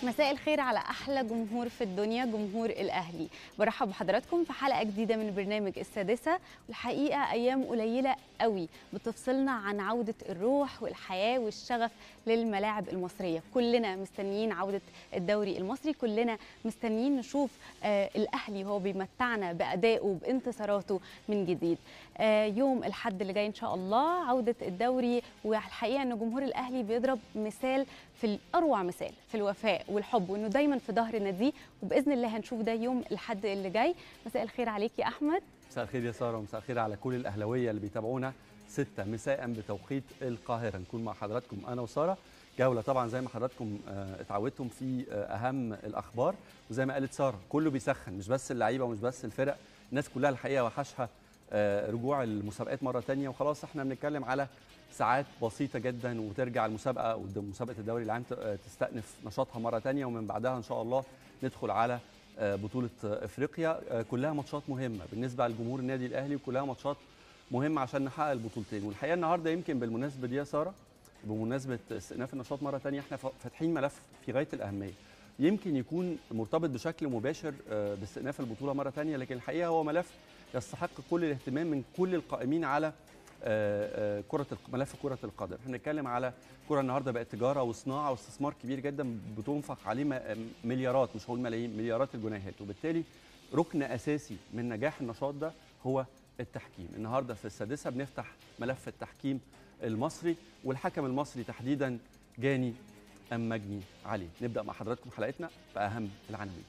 مساء الخير على احلى جمهور في الدنيا جمهور الاهلي برحب بحضراتكم في حلقه جديده من برنامج السادسه والحقيقه ايام قليله قوي بتفصلنا عن عوده الروح والحياه والشغف للملاعب المصريه كلنا مستنيين عوده الدوري المصري كلنا مستنيين نشوف آه الاهلي وهو بيمتعنا بادائه بانتصاراته من جديد آه يوم الحد اللي جاي ان شاء الله عوده الدوري والحقيقه ان جمهور الاهلي بيضرب مثال في اروع مثال في الوفاء والحب وانه دايما في ظهر ناديه وباذن الله هنشوف ده يوم الحد اللي جاي مساء الخير عليك يا احمد مساء الخير يا ساره ومساء الخير على كل الاهلاويه اللي بيتابعونا 6 مساء بتوقيت القاهره نكون مع حضراتكم انا وساره جوله طبعا زي ما حضراتكم اتعودتم في اهم الاخبار وزي ما قالت ساره كله بيسخن مش بس اللعيبه ومش بس الفرق الناس كلها الحقيقه وحشها رجوع المسابقات مره ثانيه وخلاص احنا بنتكلم على ساعات بسيطه جدا وترجع المسابقه مسابقه الدوري العام تستأنف نشاطها مره ثانيه ومن بعدها ان شاء الله ندخل على بطوله افريقيا كلها ماتشات مهمه بالنسبه لجمهور النادي الاهلي وكلها ماتشات مهمه عشان نحقق البطولتين والحقيقه النهارده يمكن بالمناسبه دي يا ساره بمناسبه استئناف النشاط مره ثانيه احنا فاتحين ملف في غايه الاهميه يمكن يكون مرتبط بشكل مباشر باستئناف البطوله مره ثانيه لكن الحقيقه هو ملف يستحق كل الاهتمام من كل القائمين على كره ملف كره القدم احنا بنتكلم على كره النهارده بقت تجاره وصناعه واستثمار كبير جدا بتنفق عليه مليارات مش هقول ملايين مليارات الجنيهات وبالتالي ركن اساسي من نجاح النشاط ده هو التحكيم النهارده في السادسه بنفتح ملف التحكيم المصري والحكم المصري تحديدا جاني ام مجني عليه نبدا مع حضراتكم حلقتنا باهم العناوين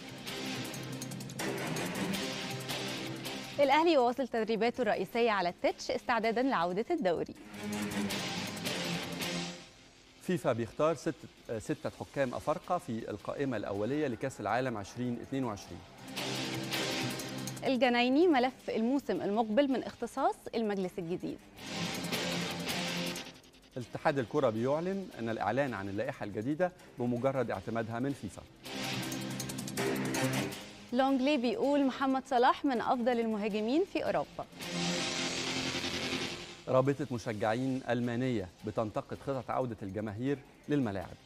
الأهلي يواصل تدريباته الرئيسية على التتش استعدادا لعودة الدوري فيفا بيختار ستة, ستة حكام أفارقة في القائمة الأولية لكأس العالم 2022 الجنايني ملف الموسم المقبل من اختصاص المجلس الجديد اتحاد الكرة بيعلن أن الإعلان عن اللائحة الجديدة بمجرد اعتمادها من فيفا لونجلي بيقول محمد صلاح من أفضل المهاجمين في أوروبا رابطة مشجعين ألمانية بتنتقد خطط عودة الجماهير للملاعب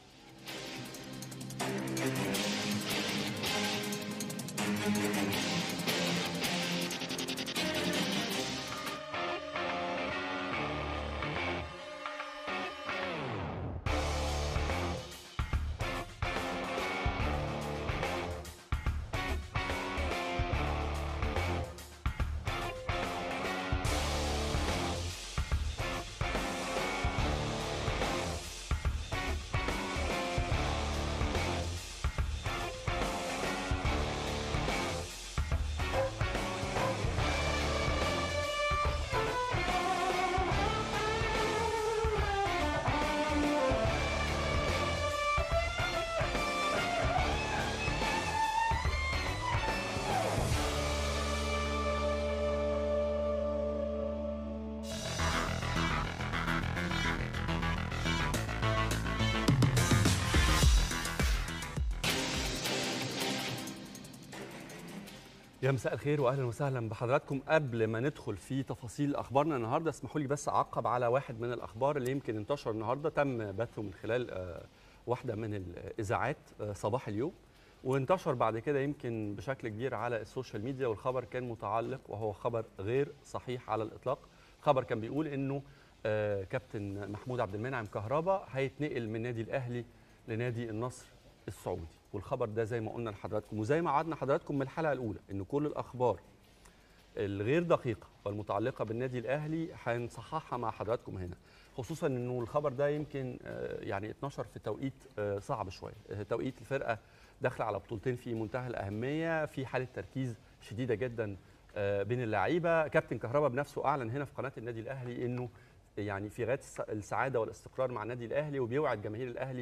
يا مساء الخير واهلا وسهلا بحضراتكم قبل ما ندخل في تفاصيل اخبارنا النهارده اسمحوا لي بس اعقب على واحد من الاخبار اللي يمكن انتشر النهارده تم بثه من خلال واحده من الاذاعات صباح اليوم وانتشر بعد كده يمكن بشكل كبير على السوشيال ميديا والخبر كان متعلق وهو خبر غير صحيح على الاطلاق خبر كان بيقول انه كابتن محمود عبد المنعم كهربا هيتنقل من نادي الاهلي لنادي النصر السعودي والخبر ده زي ما قلنا لحضراتكم وزي ما وعدنا حضراتكم من الحلقه الاولى ان كل الاخبار الغير دقيقه والمتعلقه بالنادي الاهلي هنصححها مع حضراتكم هنا خصوصا انه الخبر ده يمكن يعني اتنشر في توقيت صعب شويه توقيت الفرقه داخله على بطولتين في منتهى الاهميه في حاله تركيز شديده جدا بين اللعيبه كابتن كهربا بنفسه اعلن هنا في قناه النادي الاهلي انه يعني في غايه السعاده والاستقرار مع النادي الاهلي وبيوعد جماهير الاهلي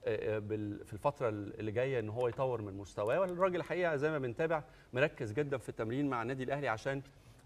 في الفتره اللي جايه ان هو يطور من مستواه والراجل الحقيقه زي ما بنتابع مركز جدا في التمرين مع النادي الاهلي عشان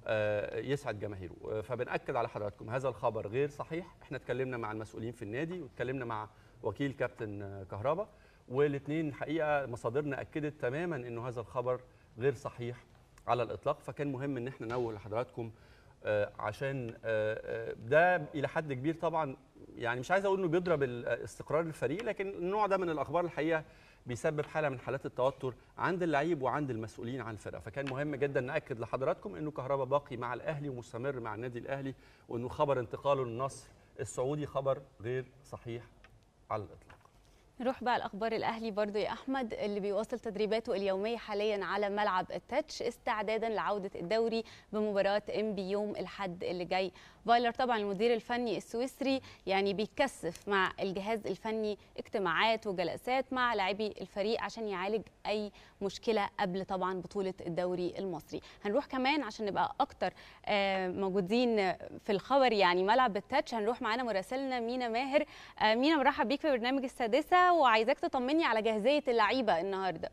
يسعد جماهيره فبنأكد على حضراتكم هذا الخبر غير صحيح احنا اتكلمنا مع المسؤولين في النادي واتكلمنا مع وكيل كابتن كهربا والاثنين الحقيقه مصادرنا اكدت تماما انه هذا الخبر غير صحيح على الاطلاق فكان مهم ان احنا ننوه لحضراتكم آه، عشان آه، آه، ده الى حد كبير طبعا يعني مش عايز اقول انه بيضرب ال- استقرار الفريق لكن النوع ده من الاخبار الحقيقه بيسبب حاله من حالات التوتر عند اللعيب وعند المسؤولين عن الفرقه فكان مهم جدا ناكد لحضراتكم انه كهربا باقي مع الاهلي ومستمر مع النادي الاهلي وانه خبر انتقاله للنصر السعودي خبر غير صحيح على الاطلاق نروح بقى الاخبار الاهلي برضو يا احمد اللي بيواصل تدريباته اليوميه حاليا على ملعب التاتش استعدادا لعوده الدوري بمباراه ام بي يوم الاحد اللي جاي فايلر طبعا المدير الفني السويسري يعني بيكثف مع الجهاز الفني اجتماعات وجلسات مع لاعبي الفريق عشان يعالج اي مشكله قبل طبعا بطوله الدوري المصري هنروح كمان عشان نبقى اكتر آه، موجودين في الخبر يعني ملعب التاتش هنروح معانا مراسلنا مينا ماهر آه، مينا مرحب بيك في برنامج السادسه وعايزاك تطمني على جاهزيه اللعيبه النهارده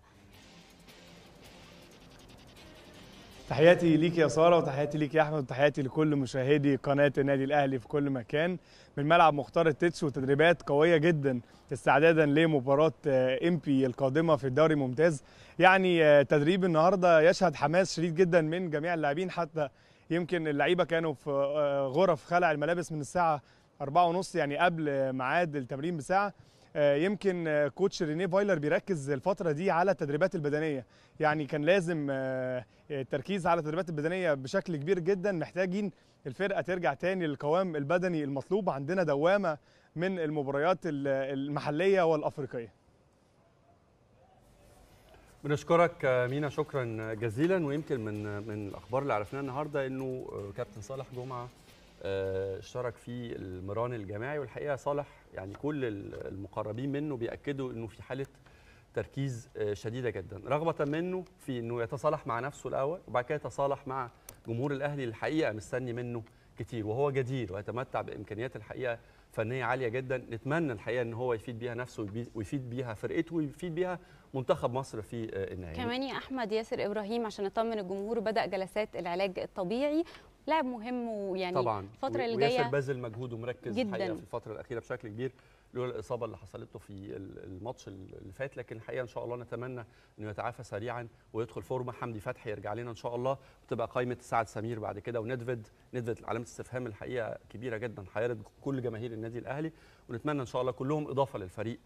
تحياتي ليك يا ساره وتحياتي ليك يا احمد وتحياتي لكل مشاهدي قناه النادي الاهلي في كل مكان من ملعب مختار التتش وتدريبات قويه جدا استعدادا لمباراه ام بي القادمه في الدوري الممتاز يعني آه، تدريب النهارده يشهد حماس شديد جدا من جميع اللاعبين حتى يمكن اللعيبه كانوا في آه، غرف خلع الملابس من الساعه 4:30 يعني قبل ميعاد التمرين بساعه آه، يمكن آه، كوتش رينيه فايلر بيركز الفتره دي على التدريبات البدنيه يعني كان لازم آه، التركيز على التدريبات البدنيه بشكل كبير جدا محتاجين الفرقه ترجع تاني للقوام البدني المطلوب عندنا دوامه من المباريات ال- المحليه والافريقيه بنشكرك آه، مينا شكرا جزيلا ويمكن من من الاخبار اللي عرفناها النهارده انه آه، كابتن صالح جمعه آه، اشترك في المران الجماعي والحقيقه صالح يعني كل ال- المقربين منه بياكدوا انه في حاله تركيز آه، شديده جدا رغبه منه في انه يتصالح مع نفسه الاول وبعد كده يتصالح مع جمهور الاهلي الحقيقه مستني منه كتير وهو جدير ويتمتع بامكانيات الحقيقه فنيه عاليه جدا نتمنى الحقيقه ان هو يفيد بيها نفسه ويبي- ويفيد بيها فرقته ويفيد بيها منتخب مصر في آه، النهائي كمان يا احمد ياسر ابراهيم عشان نطمن الجمهور بدا جلسات العلاج الطبيعي لاعب مهم ويعني طبعا الفتره اللي وياسر جايه باذل مجهود ومركز جداً. الحقيقه في الفتره الاخيره بشكل كبير لولا الاصابه اللي حصلت له في ال- الماتش اللي فات لكن الحقيقه ان شاء الله نتمنى انه يتعافى سريعا ويدخل فورمه حمدي فتحي يرجع لنا ان شاء الله وتبقى قائمه سعد سمير بعد كده وندفد ندفد علامه استفهام الحقيقه كبيره جدا حيرت كل جماهير النادي الاهلي ونتمنى ان شاء الله كلهم اضافه للفريق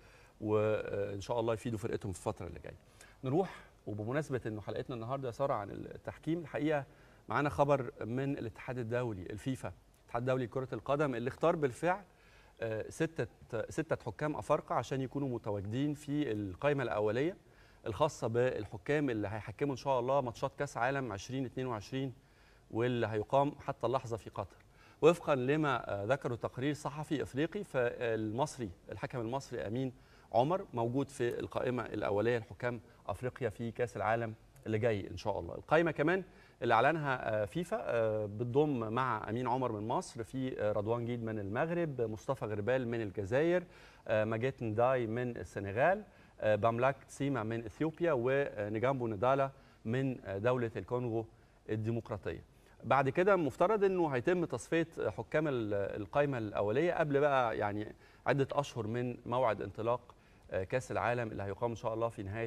وان شاء الله يفيدوا فرقتهم في الفتره اللي جايه نروح وبمناسبه انه حلقتنا النهارده يا ساره عن التحكيم الحقيقه معانا خبر من الاتحاد الدولي الفيفا الاتحاد الدولي لكره القدم اللي اختار بالفعل آه، ستة ستة حكام أفارقة عشان يكونوا متواجدين في القائمة الأولية الخاصة بالحكام اللي هيحكموا إن شاء الله ماتشات كأس عالم 2022 واللي هيقام حتى اللحظة في قطر وفقا لما آه، ذكره تقرير صحفي إفريقي فالمصري الحكم المصري أمين عمر موجود في القائمة الأولية لحكام أفريقيا في كأس العالم اللي جاي إن شاء الله القائمة كمان اللي اعلنها آه، فيفا آه، بتضم مع امين عمر من مصر في آه، رضوان جيد من المغرب مصطفى غربال من الجزائر آه، ماجيت نداي من السنغال آه، باملاك تسيما من اثيوبيا ونجامبو ندالا من آه، دوله الكونغو الديمقراطيه بعد كده مفترض انه هيتم تصفيه حكام ال- القائمه الاوليه قبل بقى يعني عده اشهر من موعد انطلاق آه، كاس العالم اللي هيقام ان شاء الله في نهايه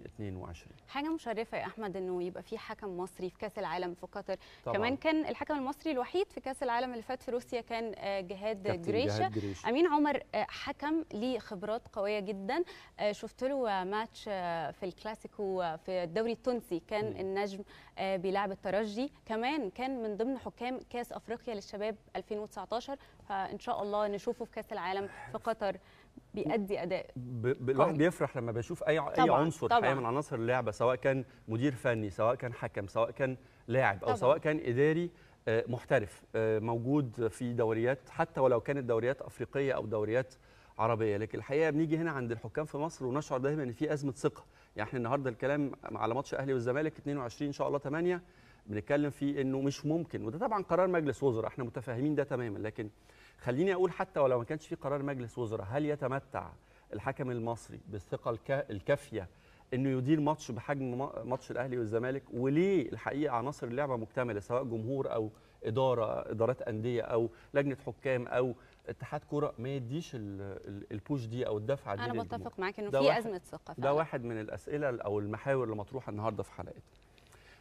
2022 حاجه مشرفه يا احمد انه يبقى في حكم مصري في كاس العالم في قطر طبعاً. كمان كان الحكم المصري الوحيد في كاس العالم اللي فات في روسيا كان آه، جهاد كابتن جريشه جهاد جريشة. امين عمر آه، حكم ليه خبرات قويه جدا آه، شفت له آه، ماتش آه، في الكلاسيكو آه، في الدوري التونسي كان مم. النجم آه، بيلعب الترجي كمان كان من ضمن حكام كاس افريقيا للشباب 2019 فان شاء الله نشوفه في كاس العالم في قطر بيأدي اداء ب- ب- الواحد قوي. بيفرح لما بيشوف اي اي طبعاً، عنصر طبعاً. حقيقة من عناصر اللعبه سواء كان مدير فني سواء كان حكم سواء كان لاعب او طبعاً. سواء كان اداري آه، محترف آه، موجود في دوريات حتى ولو كانت دوريات افريقيه او دوريات عربيه لكن الحقيقه بنيجي هنا عند الحكام في مصر ونشعر دايما ان في ازمه ثقه يعني احنا النهارده الكلام على ماتش الاهلي والزمالك 22 ان شاء الله 8 بنتكلم فيه انه مش ممكن وده طبعا قرار مجلس وزراء احنا متفاهمين ده تماما لكن خليني اقول حتى ولو ما كانش في قرار مجلس وزراء هل يتمتع الحكم المصري بالثقه الكا- الكافيه انه يدير ماتش بحجم ما- ماتش الاهلي والزمالك وليه الحقيقه عناصر اللعبه مكتمله سواء جمهور او اداره ادارات انديه او لجنه حكام او اتحاد كره ما يديش ال- ال- البوش دي او الدفعه دي انا للجمهور. بتفق معاك انه ده في واحد- ازمه ثقه ده فعلاً. واحد من الاسئله او المحاور اللي مطروحه النهارده في حلقتنا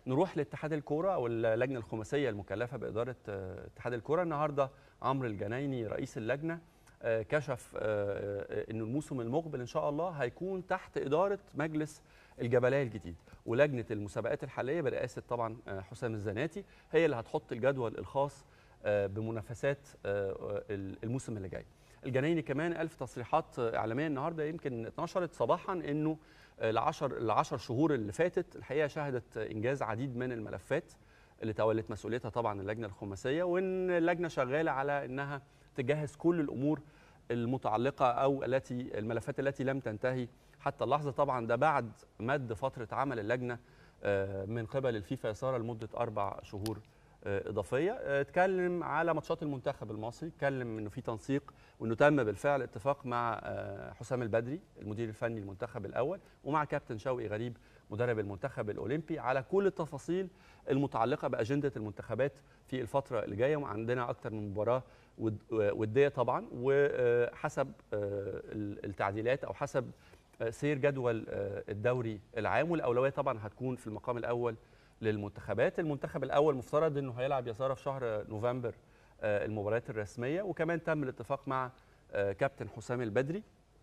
نروح لاتحاد الكوره او اللجنه الخماسيه المكلفه باداره آه، اتحاد الكوره النهارده عمرو الجنايني رئيس اللجنه آه، كشف آه، آه، انه الموسم المقبل ان شاء الله هيكون تحت اداره مجلس الجبليه الجديد ولجنه المسابقات الحاليه برئاسه طبعا آه، حسام الزناتي هي اللي هتحط الجدول الخاص آه، بمنافسات آه، آه، الموسم اللي جاي الجنايني كمان قال في تصريحات آه، اعلاميه النهارده يمكن اتنشرت صباحا انه العشر العشر شهور اللي فاتت الحقيقه شهدت انجاز عديد من الملفات اللي تولت مسؤوليتها طبعا اللجنه الخماسيه وان اللجنه شغاله على انها تجهز كل الامور المتعلقه او التي الملفات التي لم تنتهي حتى اللحظه طبعا ده بعد مد فتره عمل اللجنه آه، من قبل الفيفا يا ساره لمده اربع شهور آه، اضافيه آه، اتكلم على ماتشات المنتخب المصري اتكلم انه في تنسيق وانه تم بالفعل اتفاق مع آه، حسام البدري المدير الفني للمنتخب الاول ومع كابتن شوقي غريب مدرب المنتخب الاولمبي على كل التفاصيل المتعلقه باجنده المنتخبات في الفتره اللي جايه وعندنا اكتر من مباراه ود- وديه طبعا وحسب آه، التعديلات او حسب آه، سير جدول آه، الدوري العام والاولويه طبعا هتكون في المقام الاول للمنتخبات المنتخب الاول مفترض انه هيلعب يا ساره في شهر نوفمبر آه، المباريات الرسميه وكمان تم الاتفاق مع آه، كابتن حسام البدري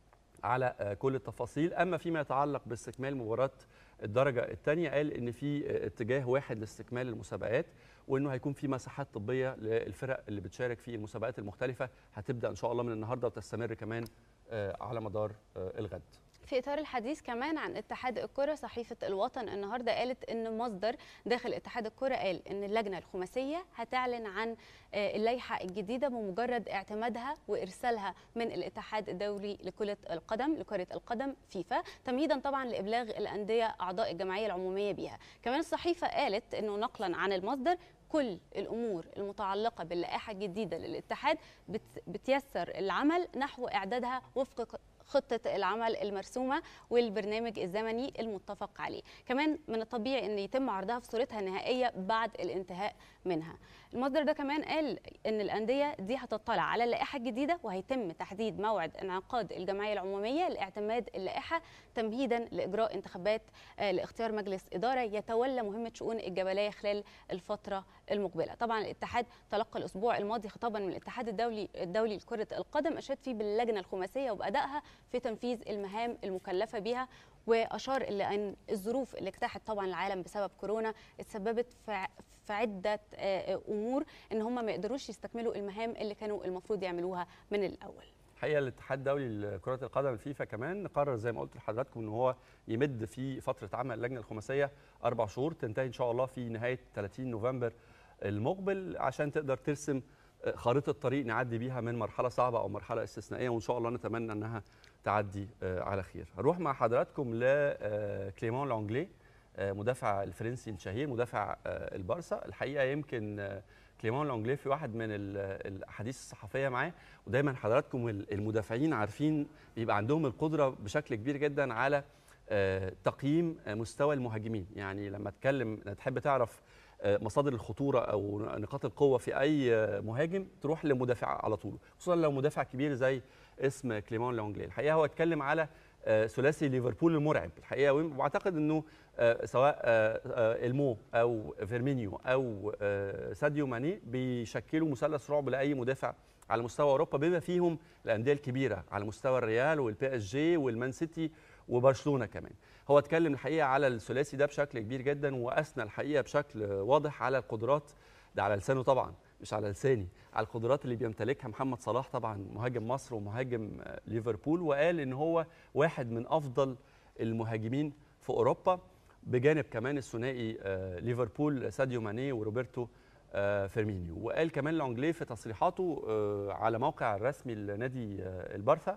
على آه، كل التفاصيل اما فيما يتعلق باستكمال مباراه الدرجه الثانيه قال ان في آه، اتجاه واحد لاستكمال المسابقات وانه هيكون في مساحات طبيه للفرق اللي بتشارك في المسابقات المختلفه هتبدا ان شاء الله من النهارده وتستمر كمان آه، على مدار آه، الغد في اطار الحديث كمان عن اتحاد الكره صحيفه الوطن النهارده قالت ان مصدر داخل اتحاد الكره قال ان اللجنه الخماسيه هتعلن عن آه، اللائحه الجديده بمجرد اعتمادها وارسالها من الاتحاد الدولي لكره القدم لكره القدم فيفا تمهيدا طبعا لابلاغ الانديه اعضاء الجمعيه العموميه بها كمان الصحيفه قالت انه نقلا عن المصدر كل الامور المتعلقه باللائحه الجديده للاتحاد بت- بتيسر العمل نحو اعدادها وفق خطة العمل المرسومة والبرنامج الزمني المتفق عليه كمان من الطبيعي أن يتم عرضها في صورتها النهائية بعد الانتهاء منها المصدر ده كمان قال أن الأندية دي هتطلع على اللائحة الجديدة وهيتم تحديد موعد انعقاد الجمعية العمومية لاعتماد اللائحة تمهيدا لإجراء انتخابات آه، لاختيار مجلس إدارة يتولى مهمة شؤون الجبلية خلال الفترة المقبلة طبعا الاتحاد تلقى الأسبوع الماضي خطابا من الاتحاد الدولي الدولي لكرة القدم أشاد فيه باللجنة الخماسية وبأدائها في تنفيذ المهام المكلفة بها واشار الى ان الظروف اللي اجتاحت طبعا العالم بسبب كورونا اتسببت في ع- في عده آه، امور ان هم ما يقدروش يستكملوا المهام اللي كانوا المفروض يعملوها من الاول الحقيقه الاتحاد الدولي لكره القدم الفيفا كمان قرر زي ما قلت لحضراتكم ان هو يمد في فتره عمل اللجنه الخماسيه اربع شهور تنتهي ان شاء الله في نهايه 30 نوفمبر المقبل عشان تقدر ترسم آه، خارطه طريق نعدي بيها من مرحله صعبه او مرحله استثنائيه وان شاء الله نتمنى انها تعدي آه، على خير. هروح مع حضراتكم لكليمون لونجلي آه، مدافع الفرنسي الشهير مدافع آه، البارسا الحقيقه يمكن آه، كليمون لونجلي في واحد من ال- الاحاديث الصحفيه معاه ودايما حضراتكم ال- المدافعين عارفين بيبقى عندهم القدره بشكل كبير جدا على آه، تقييم آه، مستوى المهاجمين يعني لما تكلم تحب تعرف آه، مصادر الخطوره او نقاط القوه في اي آه، مهاجم تروح لمدافع على طول خصوصا لو مدافع كبير زي اسم كليمون لونجلي الحقيقه هو اتكلم على آه، ثلاثي ليفربول المرعب الحقيقه واعتقد انه آه، سواء آه، آه، المو او فيرمينيو او آه، ساديو ماني بيشكلوا مثلث رعب لاي مدافع على مستوى اوروبا بما فيهم الانديه الكبيره على مستوى الريال والبي اس جي والمان سيتي وبرشلونه كمان هو اتكلم الحقيقه على الثلاثي ده بشكل كبير جدا واثنى الحقيقه بشكل واضح على القدرات ده على لسانه طبعا مش على لساني على القدرات اللي بيمتلكها محمد صلاح طبعا مهاجم مصر ومهاجم آه، ليفربول وقال ان هو واحد من افضل المهاجمين في اوروبا بجانب كمان الثنائي آه، ليفربول ساديو ماني وروبرتو آه، فيرمينيو وقال كمان لونجلي في تصريحاته آه، على موقع الرسمي لنادي آه، البارسا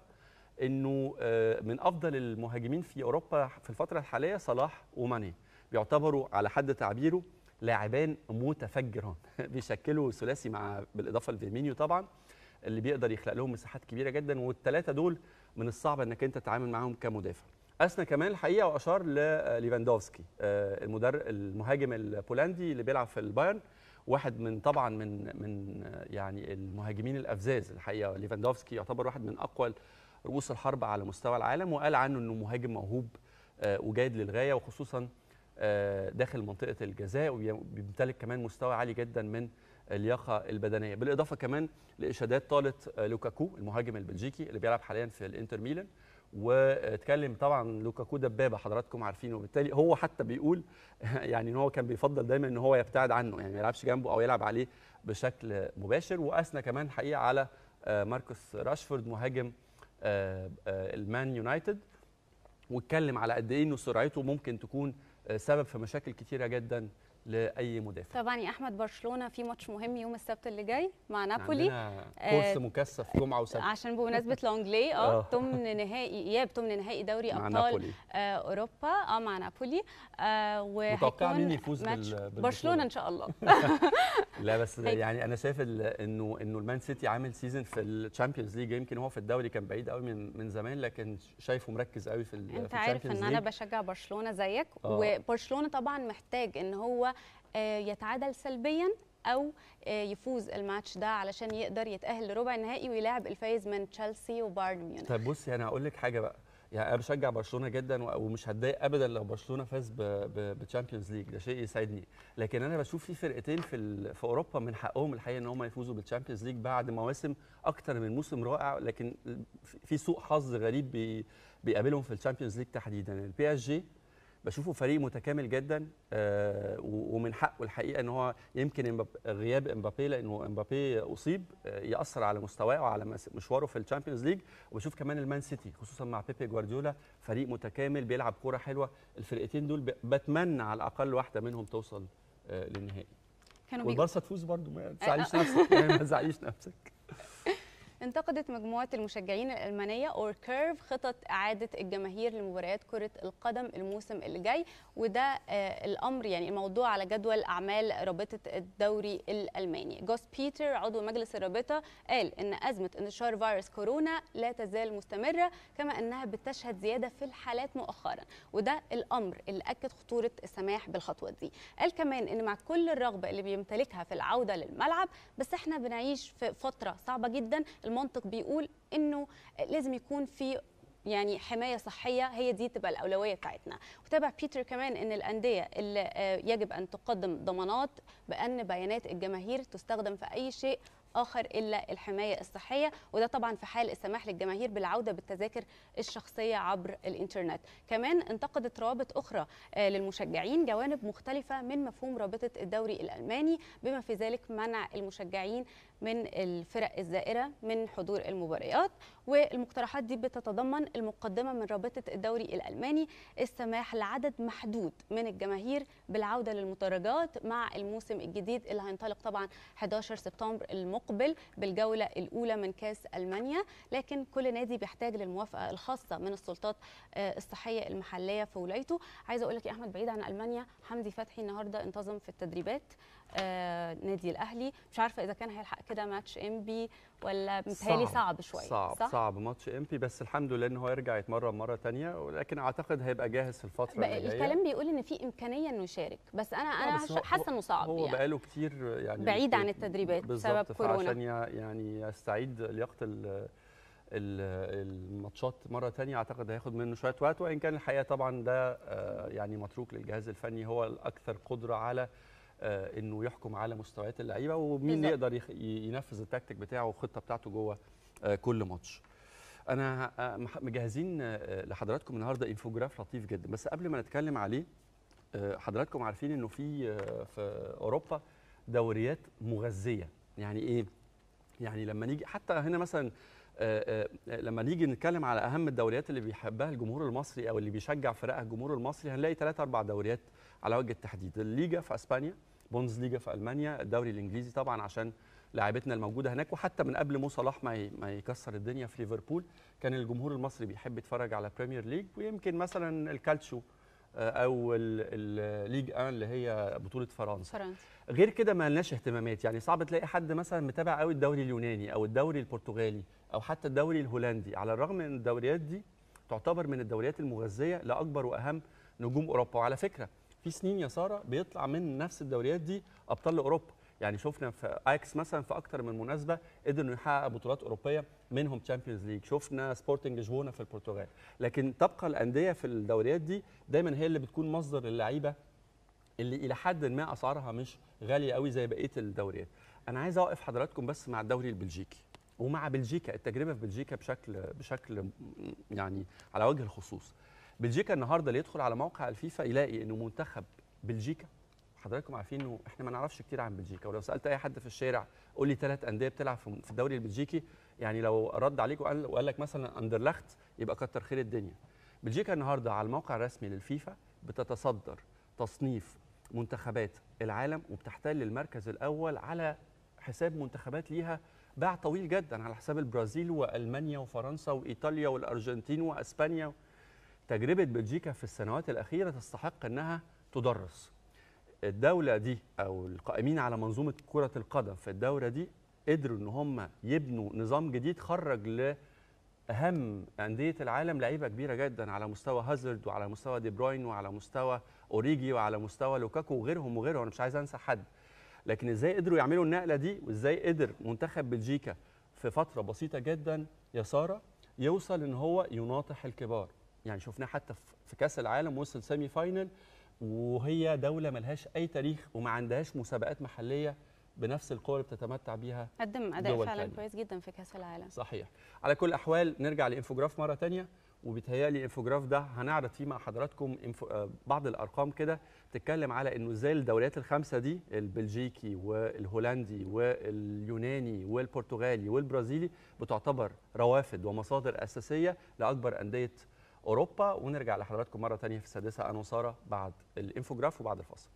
انه آه، من افضل المهاجمين في اوروبا في الفتره الحاليه صلاح وماني بيعتبروا على حد تعبيره لاعبان متفجران بيشكلوا ثلاثي مع بالاضافه لفيرمينيو طبعا اللي بيقدر يخلق لهم مساحات كبيره جدا والثلاثه دول من الصعب انك انت تتعامل معاهم كمدافع اثنى كمان الحقيقه واشار لليفاندوفسكي آه، المدرب المهاجم البولندي اللي بيلعب في البايرن واحد من طبعا من من آه، يعني المهاجمين الافزاز الحقيقه ليفاندوفسكي يعتبر واحد من اقوى رؤوس الحرب على مستوى العالم وقال عنه انه مهاجم موهوب آه، وجيد للغايه وخصوصا آه، داخل منطقه الجزاء وبيمتلك كمان مستوى عالي جدا من اللياقه البدنيه بالاضافه كمان لاشادات طالت آه، لوكاكو المهاجم البلجيكي اللي بيلعب حاليا في الانتر ميلان واتكلم طبعا لوكاكو دبابه حضراتكم عارفينه وبالتالي هو حتى بيقول يعني ان هو كان بيفضل دايما ان هو يبتعد عنه يعني ما يلعبش جنبه او يلعب عليه بشكل مباشر واثنى كمان حقيقه على آه، ماركوس راشفورد مهاجم آه، آه، المان يونايتد واتكلم على قد ايه انه سرعته ممكن تكون آه، سبب في مشاكل كتيره جدا لاي مدافع طبعا يا احمد برشلونه في ماتش مهم يوم السبت اللي جاي مع نابولي عندنا آه، كورس مكثف جمعه وسبت عشان بمناسبه لونجلي اه آه. ضمن نهائي اياب ضمن نهائي دوري مع ابطال نابولي آه اوروبا اه مع نابولي آه متوقع وهيكون مين يفوز ماتش بال- بالبطولة؟ برشلونه ان شاء الله لا بس هيك. يعني انا شايف ال- انه انه المان سيتي عامل سيزون في الشامبيونز ليج يمكن هو في الدوري كان بعيد قوي من من زمان لكن شايفه مركز قوي في ال- انت في عارف الشامبيونز ان انا ليج بشجع برشلونه زيك آه. وبرشلونه طبعا محتاج ان هو آه، يتعادل سلبيا او آه، يفوز الماتش ده علشان يقدر يتاهل لربع النهائي ويلاعب الفايز من تشيلسي وبايرن ميونخ طيب بصي انا هقول لك حاجه بقى يعني انا بشجع برشلونه جدا و- ومش هتضايق ابدا لو برشلونه فاز بالتشامبيونز ليج ده شيء يسعدني لكن انا بشوف في فرقتين في ال- في اوروبا من حقهم الحقيقه ان هم يفوزوا بالتشامبيونز ليج بعد مواسم اكتر من موسم رائع لكن في- في سوء حظ غريب بي بيقابلهم في الشامبيونز ليج تحديدا البي اس جي بشوفه فريق متكامل جدا آه، و- ومن حقه الحقيقه ان هو يمكن إمباب- غياب امبابي لانه امبابي اصيب آه، ياثر على مستواه وعلى مس- مشواره في الشامبيونز ليج وبشوف كمان المان سيتي خصوصا مع بيبي جوارديولا فريق متكامل بيلعب كوره حلوه الفرقتين دول ب- بتمنى على الاقل واحده منهم توصل آه، للنهائي كانوا بيقولوا والبارسا تفوز برضو ما تزعليش نفسك يعني ما تزعليش نفسك انتقدت مجموعة المشجعين الألمانية أور كيرف خطط إعادة الجماهير لمباريات كرة القدم الموسم اللي جاي وده آه، الأمر يعني الموضوع على جدول أعمال رابطة الدوري الألماني جوس بيتر عضو مجلس الرابطة قال إن أزمة انتشار فيروس كورونا لا تزال مستمرة كما أنها بتشهد زيادة في الحالات مؤخرا وده الأمر اللي أكد خطورة السماح بالخطوة دي قال كمان إن مع كل الرغبة اللي بيمتلكها في العودة للملعب بس احنا بنعيش في فترة صعبة جدا المنطق بيقول انه لازم يكون في يعني حمايه صحيه هي دي تبقى الاولويه بتاعتنا وتابع بيتر كمان ان الانديه اللي آه، يجب ان تقدم ضمانات بان بيانات الجماهير تستخدم في اي شيء اخر الا الحمايه الصحيه وده طبعا في حال السماح للجماهير بالعوده بالتذاكر الشخصيه عبر الانترنت كمان انتقدت روابط اخرى آه، للمشجعين جوانب مختلفه من مفهوم رابطه الدوري الالماني بما في ذلك منع المشجعين من الفرق الزائره من حضور المباريات والمقترحات دي بتتضمن المقدمه من رابطه الدوري الالماني السماح لعدد محدود من الجماهير بالعوده للمدرجات مع الموسم الجديد اللي هينطلق طبعا 11 سبتمبر المقبل بالجوله الاولى من كاس المانيا لكن كل نادي بيحتاج للموافقه الخاصه من السلطات آه، الصحيه المحليه في ولايته عايزه اقول لك يا احمد بعيد عن المانيا حمدي فتحي النهارده انتظم في التدريبات آه، نادي الاهلي مش عارفه اذا كان هيلحق كده ماتش انبي ولا متهيألي صعب شويه صعب صح؟ صعب ماتش امبي بس الحمد لله ان هو يرجع يتمرن مره تانية ولكن اعتقد هيبقى جاهز في الفتره بقى اللي جايه الكلام بيقول ان في امكانيه انه يشارك بس انا آه، انا بس هو- حاسه انه صعب هو يعني بقاله كتير يعني بعيد مش- عن التدريبات بالظبط، بسبب كورونا. فعشان ي- يعني يستعيد لياقه ال- ال- الماتشات مره تانية اعتقد هياخد منه شويه وقت وان كان الحقيقه طبعا ده آه، يعني متروك للجهاز الفني هو الاكثر قدره على آه، انه يحكم على مستويات اللعيبه ومين بالظبط. يقدر يخ- ي- ينفذ التكتيك بتاعه والخطه بتاعته جوه آه، كل ماتش انا آه، مح- مجهزين آه، لحضراتكم النهارده انفوجراف لطيف جدا بس قبل ما نتكلم عليه آه، حضراتكم عارفين انه في آه، في اوروبا دوريات مغذيه يعني ايه يعني لما نيجي حتى هنا مثلا آه، آه، لما نيجي نتكلم على اهم الدوريات اللي بيحبها الجمهور المصري او اللي بيشجع فرقها الجمهور المصري هنلاقي ثلاث اربع دوريات على وجه التحديد الليجا في اسبانيا بونز ليجا في المانيا الدوري الانجليزي طبعا عشان لاعبتنا الموجوده هناك وحتى من قبل مو صلاح ما ي- ما يكسر الدنيا في ليفربول كان الجمهور المصري بيحب يتفرج على بريمير ليج ويمكن مثلا الكالتشو آه، او ال- الليج 1 اللي هي بطوله فرنسا فرنسا غير كده ما لناش اهتمامات يعني صعب تلاقي حد مثلا متابع قوي الدوري اليوناني او الدوري البرتغالي او حتى الدوري الهولندي على الرغم من الدوريات دي تعتبر من الدوريات المغذيه لاكبر واهم نجوم اوروبا وعلى فكره في سنين يا ساره بيطلع من نفس الدوريات دي ابطال اوروبا يعني شفنا في اياكس مثلا في اكتر من مناسبه قدر انه يحقق بطولات اوروبيه منهم تشامبيونز ليج شفنا سبورتنج لشبونه في البرتغال لكن تبقى الانديه في الدوريات دي دايما هي اللي بتكون مصدر اللعيبه اللي الى حد ما اسعارها مش غاليه قوي زي بقيه الدوريات انا عايز اوقف حضراتكم بس مع الدوري البلجيكي ومع بلجيكا التجربه في بلجيكا بشكل بشكل م- يعني على وجه الخصوص بلجيكا النهارده اللي يدخل على موقع الفيفا يلاقي انه منتخب بلجيكا حضراتكم عارفين انه احنا ما نعرفش كتير عن بلجيكا ولو سالت اي حد في الشارع قول لي ثلاث انديه بتلعب في في الدوري البلجيكي يعني لو رد عليك وقال, وقال لك مثلا اندرلخت يبقى كتر خير الدنيا بلجيكا النهارده على الموقع الرسمي للفيفا بتتصدر تصنيف منتخبات العالم وبتحتل المركز الاول على حساب منتخبات ليها باع طويل جدا على حساب البرازيل والمانيا وفرنسا وايطاليا والارجنتين واسبانيا تجربه بلجيكا في السنوات الاخيره تستحق انها تدرس الدوله دي او القائمين على منظومه كره القدم في الدوله دي قدروا ان هم يبنوا نظام جديد خرج لاهم انديه العالم لعيبه كبيره جدا على مستوى هازارد وعلى مستوى دي بروين وعلى مستوى اوريجي وعلى مستوى لوكاكو وغيرهم وغيرهم انا مش عايز انسى حد لكن ازاي قدروا يعملوا النقله دي وازاي قدر منتخب بلجيكا في فتره بسيطه جدا يا ساره يوصل ان هو يناطح الكبار يعني شفناه حتى في- في كاس العالم وصل سيمي فاينل وهي دوله ملهاش اي تاريخ وما عندهاش مسابقات محليه بنفس القوه اللي بتتمتع بيها قدم اداء دول فعلا تانية. كويس جدا في كاس العالم صحيح على كل الاحوال نرجع لانفوجراف مره تانية وبيتهيألي الانفوجراف ده هنعرض فيه مع حضراتكم إنفو- آه، بعض الارقام كده تتكلم على انه ازاي الدوريات الخمسه دي البلجيكي والهولندي واليوناني والبرتغالي والبرازيلي بتعتبر روافد ومصادر اساسيه لاكبر انديه اوروبا ونرجع لحضراتكم مره تانية في السادسه انا وساره بعد الانفوجراف وبعد الفاصل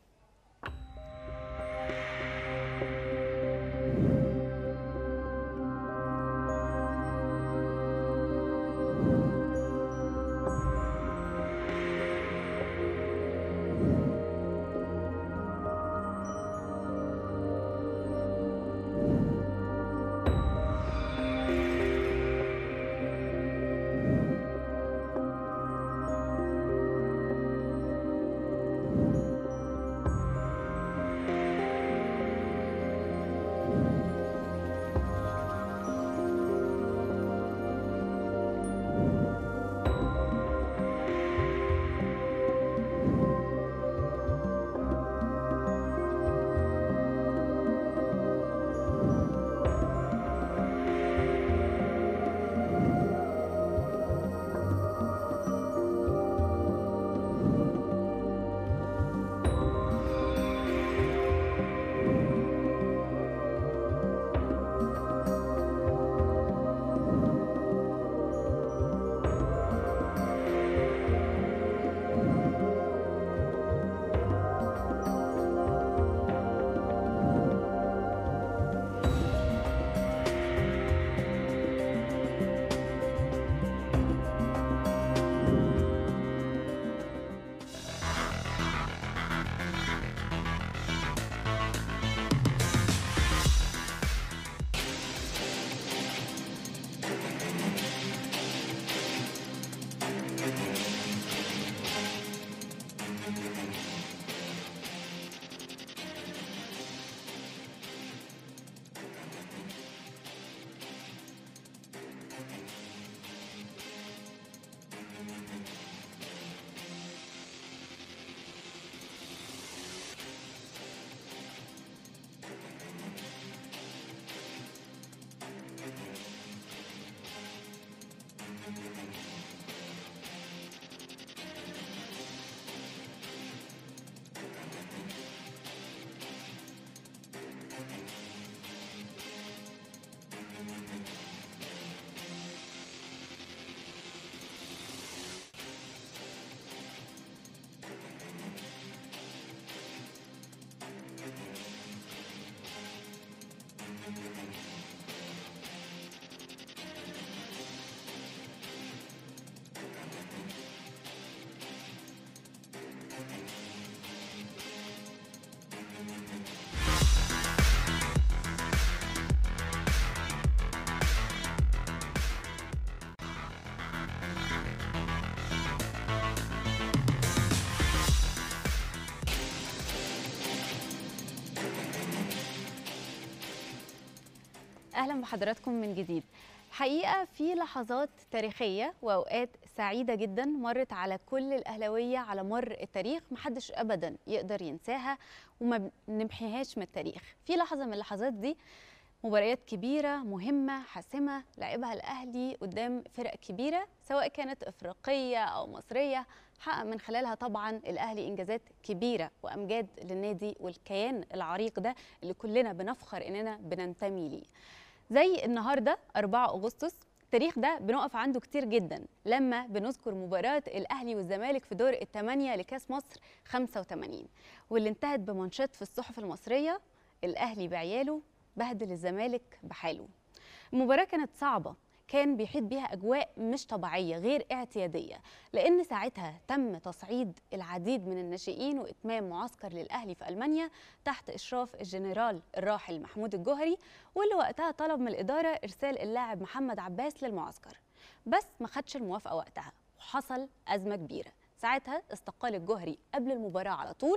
اهلا بحضراتكم من جديد حقيقه في لحظات تاريخيه واوقات سعيدة جدا مرت على كل الأهلاوية على مر التاريخ محدش أبدا يقدر ينساها وما بنمحيهاش من التاريخ في لحظة من اللحظات دي مباريات كبيرة مهمة حاسمة لعبها الأهلي قدام فرق كبيرة سواء كانت إفريقية أو مصرية حقق من خلالها طبعا الأهلي إنجازات كبيرة وأمجاد للنادي والكيان العريق ده اللي كلنا بنفخر إننا بننتمي ليه زي النهاردة 4 أغسطس التاريخ ده بنقف عنده كتير جدا لما بنذكر مباراة الأهلي والزمالك في دور الثمانية لكاس مصر 85 واللي انتهت بمانشات في الصحف المصرية الأهلي بعياله بهدل الزمالك بحاله المباراة كانت صعبة كان بيحيط بيها أجواء مش طبيعية غير اعتيادية لأن ساعتها تم تصعيد العديد من الناشئين وإتمام معسكر للأهلي في ألمانيا تحت إشراف الجنرال الراحل محمود الجوهري واللي وقتها طلب من الإدارة إرسال اللاعب محمد عباس للمعسكر بس ما خدش الموافقة وقتها وحصل أزمة كبيرة ساعتها استقال الجوهري قبل المباراة على طول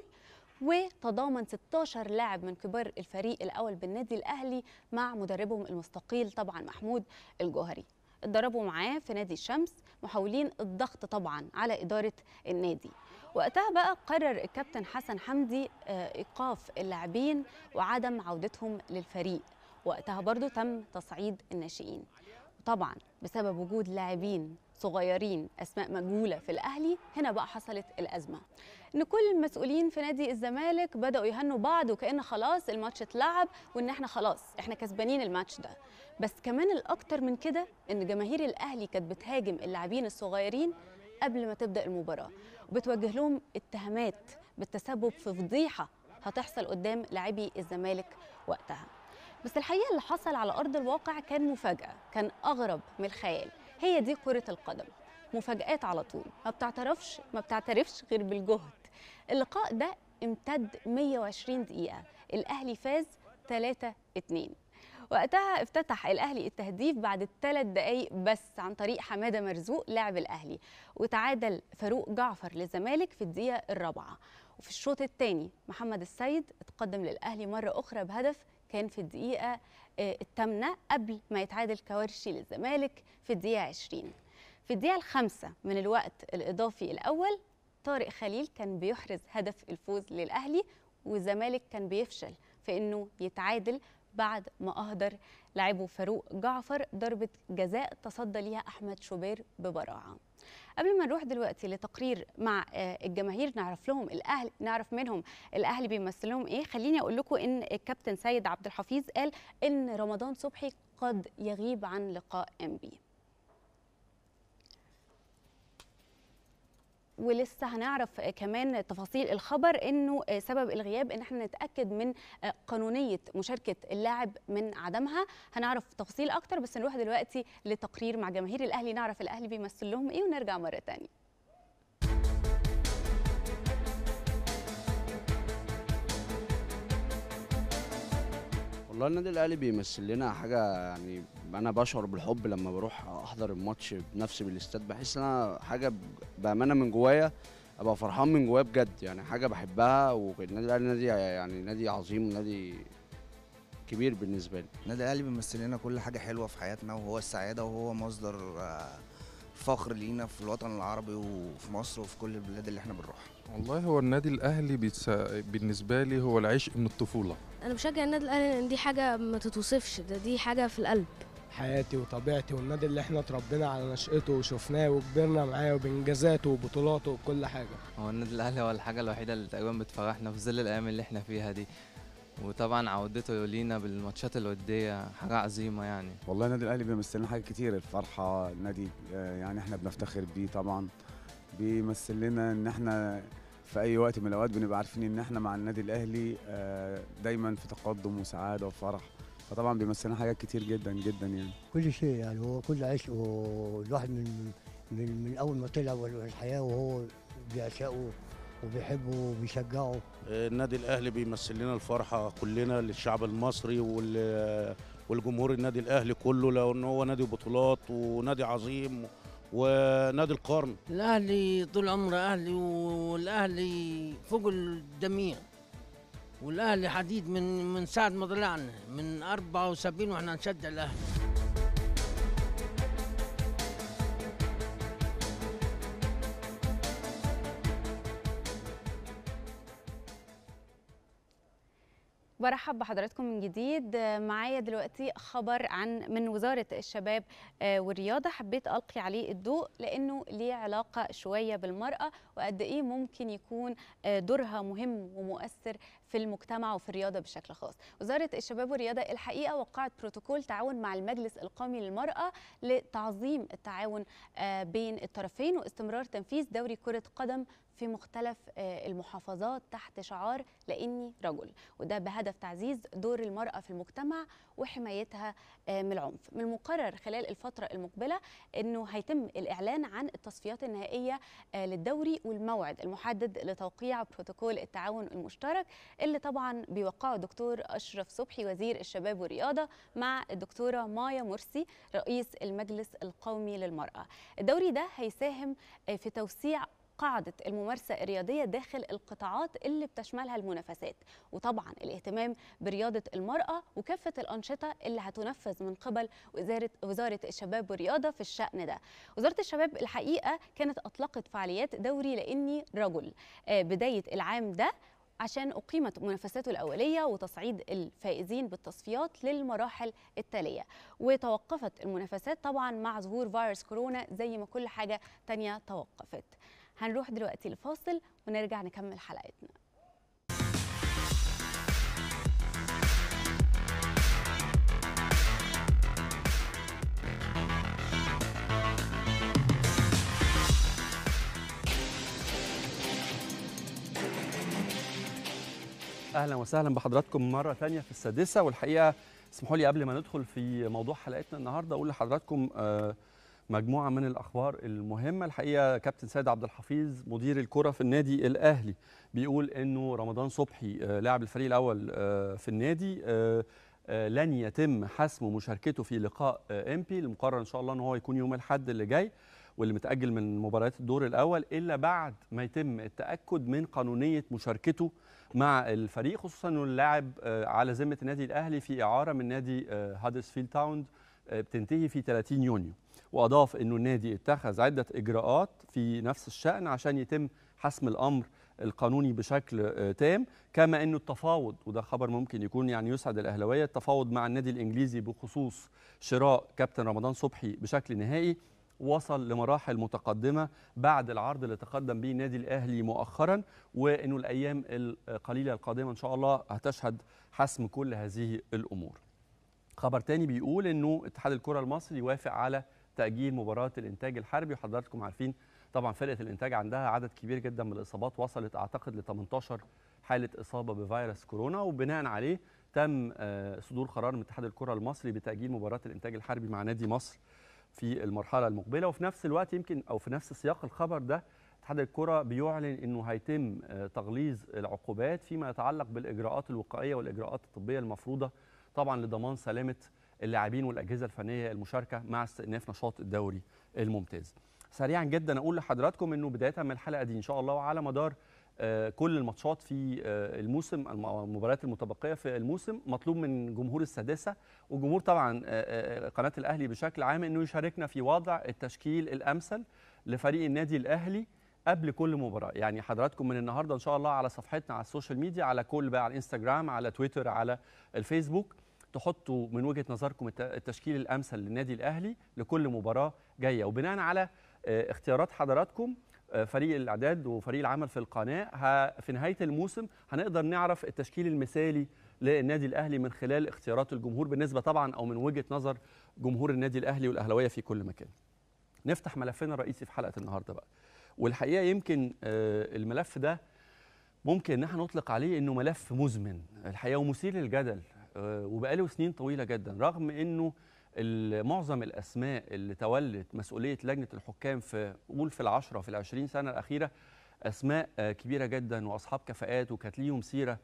وتضامن 16 لاعب من كبار الفريق الاول بالنادي الاهلي مع مدربهم المستقيل طبعا محمود الجوهري اتدربوا معاه في نادي الشمس محاولين الضغط طبعا على اداره النادي وقتها بقى قرر الكابتن حسن حمدي ايقاف اللاعبين وعدم عودتهم للفريق وقتها برضو تم تصعيد الناشئين وطبعا بسبب وجود لاعبين صغيرين اسماء مجهوله في الاهلي هنا بقى حصلت الازمه ان كل المسؤولين في نادي الزمالك بداوا يهنوا بعض وكان خلاص الماتش اتلعب وان احنا خلاص احنا كسبانين الماتش ده بس كمان الاكتر من كده ان جماهير الاهلي كانت بتهاجم اللاعبين الصغيرين قبل ما تبدا المباراه وبتوجه لهم اتهامات بالتسبب في فضيحه هتحصل قدام لاعبي الزمالك وقتها بس الحقيقه اللي حصل على ارض الواقع كان مفاجاه كان اغرب من الخيال هي دي كره القدم مفاجآت على طول ما بتعترفش ما بتعترفش غير بالجهد اللقاء ده امتد 120 دقيقة الأهلي فاز 3 2 وقتها افتتح الأهلي التهديف بعد ثلاث دقايق بس عن طريق حمادة مرزوق لاعب الأهلي وتعادل فاروق جعفر للزمالك في الدقيقة الرابعة وفي الشوط الثاني محمد السيد اتقدم للأهلي مرة أخرى بهدف كان في الدقيقة الثامنة قبل ما يتعادل كوارشي للزمالك في الدقيقة 20 في الدقيقة الخامسة من الوقت الإضافي الأول طارق خليل كان بيحرز هدف الفوز للأهلي والزمالك كان بيفشل في إنه يتعادل بعد ما أهدر لاعبه فاروق جعفر ضربة جزاء تصدى ليها أحمد شوبير ببراعة قبل ما نروح دلوقتي لتقرير مع الجماهير نعرف لهم الاهلي نعرف منهم الاهلي بيمثل لهم ايه خليني اقول لكم ان الكابتن سيد عبد الحفيظ قال ان رمضان صبحي قد يغيب عن لقاء ام بي ولسه هنعرف كمان تفاصيل الخبر انه سبب الغياب ان احنا نتاكد من قانونيه مشاركه اللاعب من عدمها هنعرف تفاصيل اكتر بس نروح دلوقتي لتقرير مع جماهير الاهلي نعرف الاهلي بيمثل لهم ايه ونرجع مره ثانيه والله النادي الاهلي بيمثل لنا حاجه يعني انا بشعر بالحب لما بروح احضر الماتش بنفسي بالاستاد بحس ان انا حاجه بامانه من جوايا ابقى فرحان من جوايا بجد يعني حاجه بحبها والنادي الاهلي نادي يعني نادي عظيم ونادي كبير بالنسبه لي النادي الاهلي بيمثل لنا كل حاجه حلوه في حياتنا وهو السعاده وهو مصدر فخر لينا في الوطن العربي وفي مصر وفي كل البلاد اللي احنا بنروحها والله هو النادي الاهلي بيتس... بالنسبه لي هو العشق من الطفوله انا بشجع النادي الاهلي لان دي حاجه ما تتوصفش ده دي حاجه في القلب حياتي وطبيعتي والنادي اللي احنا اتربينا على نشأته وشفناه وكبرنا معاه وبانجازاته وبطولاته وكل حاجه هو النادي الاهلي هو الحاجه الوحيده اللي تقريبا بتفرحنا في ظل الايام اللي احنا فيها دي وطبعا عودته لينا بالماتشات الوديه حاجه عظيمه يعني والله النادي الاهلي بيمثل لنا حاجات كتير الفرحه النادي يعني احنا بنفتخر بيه طبعا بيمثل لنا ان احنا في اي وقت من الاوقات بنبقى عارفين ان احنا مع النادي الاهلي دايما في تقدم وسعاده وفرح فطبعا بيمثل لنا حاجات كتير جدا جدا يعني كل شيء يعني هو كل عشق والواحد من من, من اول ما طلع والحياه وهو بيعشقه وبيحبه وبيشجعه النادي الاهلي بيمثل لنا الفرحه كلنا للشعب المصري والجمهور النادي الاهلي كله لانه هو نادي بطولات ونادي عظيم ونادي القرن الاهلي طول عمره اهلي والاهلي فوق الجميع والاهلي حديد من من ساعه ما طلعنا من 74 واحنا نشجع الاهلي برحب بحضراتكم من جديد معايا دلوقتي خبر عن من وزارة الشباب والرياضة حبيت ألقي عليه الضوء لأنه ليه علاقة شوية بالمرأة وقد إيه ممكن يكون دورها مهم ومؤثر في المجتمع وفي الرياضة بشكل خاص وزارة الشباب والرياضة الحقيقة وقعت بروتوكول تعاون مع المجلس القومي للمرأة لتعظيم التعاون بين الطرفين واستمرار تنفيذ دوري كرة قدم في مختلف المحافظات تحت شعار لاني رجل وده بهدف تعزيز دور المراه في المجتمع وحمايتها من العنف من المقرر خلال الفتره المقبله انه هيتم الاعلان عن التصفيات النهائيه للدوري والموعد المحدد لتوقيع بروتوكول التعاون المشترك اللي طبعا بيوقعه الدكتور اشرف صبحي وزير الشباب والرياضه مع الدكتوره مايا مرسي رئيس المجلس القومي للمراه الدوري ده هيساهم في توسيع قاعدة الممارسة الرياضية داخل القطاعات اللي بتشملها المنافسات وطبعا الاهتمام برياضة المرأة وكافة الأنشطة اللي هتنفذ من قبل وزارة, وزارة الشباب والرياضة في الشأن ده وزارة الشباب الحقيقة كانت أطلقت فعاليات دوري لأني رجل بداية العام ده عشان أقيمت منافساته الأولية وتصعيد الفائزين بالتصفيات للمراحل التالية وتوقفت المنافسات طبعا مع ظهور فيروس كورونا زي ما كل حاجة تانية توقفت هنروح دلوقتي لفاصل ونرجع نكمل حلقتنا اهلا وسهلا بحضراتكم مره ثانيه في السادسه والحقيقه اسمحوا لي قبل ما ندخل في موضوع حلقتنا النهارده اقول لحضراتكم مجموعه من الاخبار المهمه الحقيقه كابتن سيد عبد الحفيظ مدير الكره في النادي الاهلي بيقول انه رمضان صبحي لاعب الفريق الاول في النادي لن يتم حسم مشاركته في لقاء امبي المقرر ان شاء الله ان هو يكون يوم الاحد اللي جاي واللي متاجل من مباريات الدور الاول الا بعد ما يتم التاكد من قانونيه مشاركته مع الفريق خصوصا انه اللاعب على ذمه النادي الاهلي في اعاره من نادي هادرسفيلد تاون بتنتهي في 30 يونيو واضاف انه النادي اتخذ عده اجراءات في نفس الشان عشان يتم حسم الامر القانوني بشكل تام كما انه التفاوض وده خبر ممكن يكون يعني يسعد الاهلاويه التفاوض مع النادي الانجليزي بخصوص شراء كابتن رمضان صبحي بشكل نهائي وصل لمراحل متقدمه بعد العرض اللي تقدم به النادي الاهلي مؤخرا وانه الايام القليله القادمه ان شاء الله هتشهد حسم كل هذه الامور. خبر تاني بيقول انه اتحاد الكره المصري وافق على تاجيل مباراه الانتاج الحربي وحضراتكم عارفين طبعا فرقه الانتاج عندها عدد كبير جدا من الاصابات وصلت اعتقد ل 18 حاله اصابه بفيروس كورونا وبناء عليه تم صدور قرار من اتحاد الكره المصري بتاجيل مباراه الانتاج الحربي مع نادي مصر في المرحله المقبله وفي نفس الوقت يمكن او في نفس سياق الخبر ده اتحاد الكره بيعلن انه هيتم تغليظ العقوبات فيما يتعلق بالاجراءات الوقائيه والاجراءات الطبيه المفروضه طبعا لضمان سلامه اللاعبين والاجهزه الفنيه المشاركه مع استئناف نشاط الدوري الممتاز. سريعا جدا اقول لحضراتكم انه بدايه من الحلقه دي ان شاء الله وعلى مدار كل الماتشات في الموسم المباريات المتبقيه في الموسم مطلوب من جمهور السادسه وجمهور طبعا قناه الاهلي بشكل عام انه يشاركنا في وضع التشكيل الامثل لفريق النادي الاهلي قبل كل مباراه يعني حضراتكم من النهارده ان شاء الله على صفحتنا على السوشيال ميديا على كل بقى على الانستجرام على تويتر على الفيسبوك تحطوا من وجهه نظركم التشكيل الامثل للنادي الاهلي لكل مباراه جايه وبناء على اختيارات حضراتكم فريق الاعداد وفريق العمل في القناه في نهايه الموسم هنقدر نعرف التشكيل المثالي للنادي الاهلي من خلال اختيارات الجمهور بالنسبه طبعا او من وجهه نظر جمهور النادي الاهلي والاهلاويه في كل مكان. نفتح ملفنا الرئيسي في حلقه النهارده بقى. والحقيقه يمكن الملف ده ممكن ان احنا نطلق عليه انه ملف مزمن الحقيقه ومثير للجدل وبقاله سنين طويله جدا رغم انه معظم الاسماء اللي تولت مسؤوليه لجنه الحكام في قول في العشره في العشرين سنه الاخيره اسماء كبيره جدا واصحاب كفاءات وكانت ليهم سيره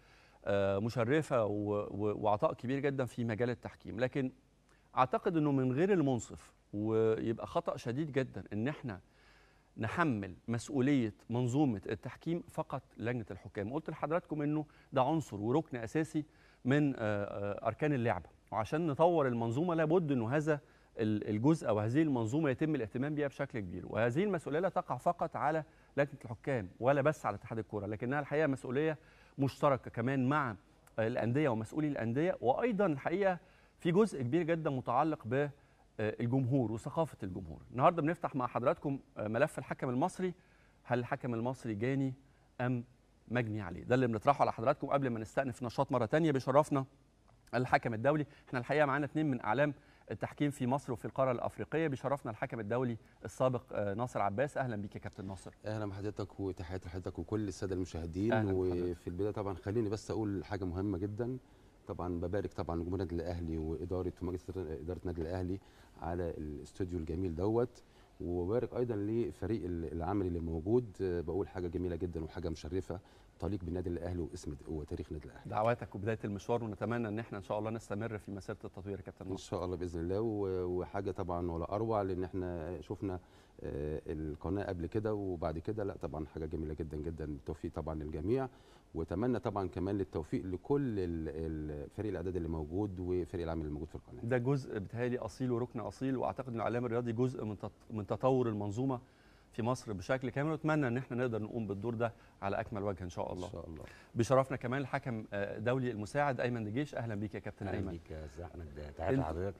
مشرفه وعطاء كبير جدا في مجال التحكيم لكن اعتقد انه من غير المنصف ويبقى خطا شديد جدا ان احنا نحمل مسؤوليه منظومه التحكيم فقط لجنه الحكام قلت لحضراتكم انه ده عنصر وركن اساسي من اركان اللعبه وعشان نطور المنظومه لابد انه هذا الجزء او هذه المنظومه يتم الاهتمام بها بشكل كبير وهذه المسؤوليه لا تقع فقط على لجنه الحكام ولا بس على اتحاد الكوره لكنها الحقيقه مسؤوليه مشتركه كمان مع الانديه ومسؤولي الانديه وايضا الحقيقه في جزء كبير جدا متعلق ب الجمهور وثقافه الجمهور النهارده بنفتح مع حضراتكم ملف الحكم المصري هل الحكم المصري جاني ام مجني عليه ده اللي بنطرحه على حضراتكم قبل ما نستأنف نشاط مره تانية بشرفنا الحكم الدولي احنا الحقيقه معانا اثنين من اعلام التحكيم في مصر وفي القاره الافريقيه بشرفنا الحكم الدولي السابق آه، ناصر عباس اهلا بيك يا كابتن ناصر اهلا بحضرتك وتحياتي لحضرتك وكل الساده المشاهدين أهلاً بحضرتك. وفي البدايه طبعا خليني بس اقول حاجه مهمه جدا طبعا ببارك طبعا لجمهور النادي الاهلي واداره ومجلس اداره النادي الاهلي على الاستوديو الجميل دوت وبارك ايضا لفريق العمل اللي موجود آه، بقول حاجه جميله جدا وحاجه مشرفه تليق بالنادي الاهلي واسم وتاريخ النادي الاهلي دعواتك وبدايه المشوار ونتمنى ان احنا ان شاء الله نستمر في مسيره التطوير يا كابتن ان ناصر شاء الله باذن الله و- وحاجه طبعا ولا اروع لان احنا شفنا آه، القناه قبل كده وبعد كده لا طبعا حاجه جميله جدا جدا بالتوفيق طبعا للجميع واتمنى طبعا كمان للتوفيق لكل ال- ال- فريق الاعداد اللي موجود وفريق العمل اللي موجود في القناه ده جزء بيتهيألي اصيل وركن اصيل واعتقد ان الاعلام الرياضي جزء من تط- من تطور المنظومه في مصر بشكل كامل واتمنى ان احنا نقدر نقوم بالدور ده على اكمل وجه ان شاء الله ان شاء الله بشرفنا كمان الحكم آه، دولي المساعد ايمن دجيش اهلا بيك يا كابتن اهلا ايمن بيك يا استاذ احمد تحياتي لحضرتك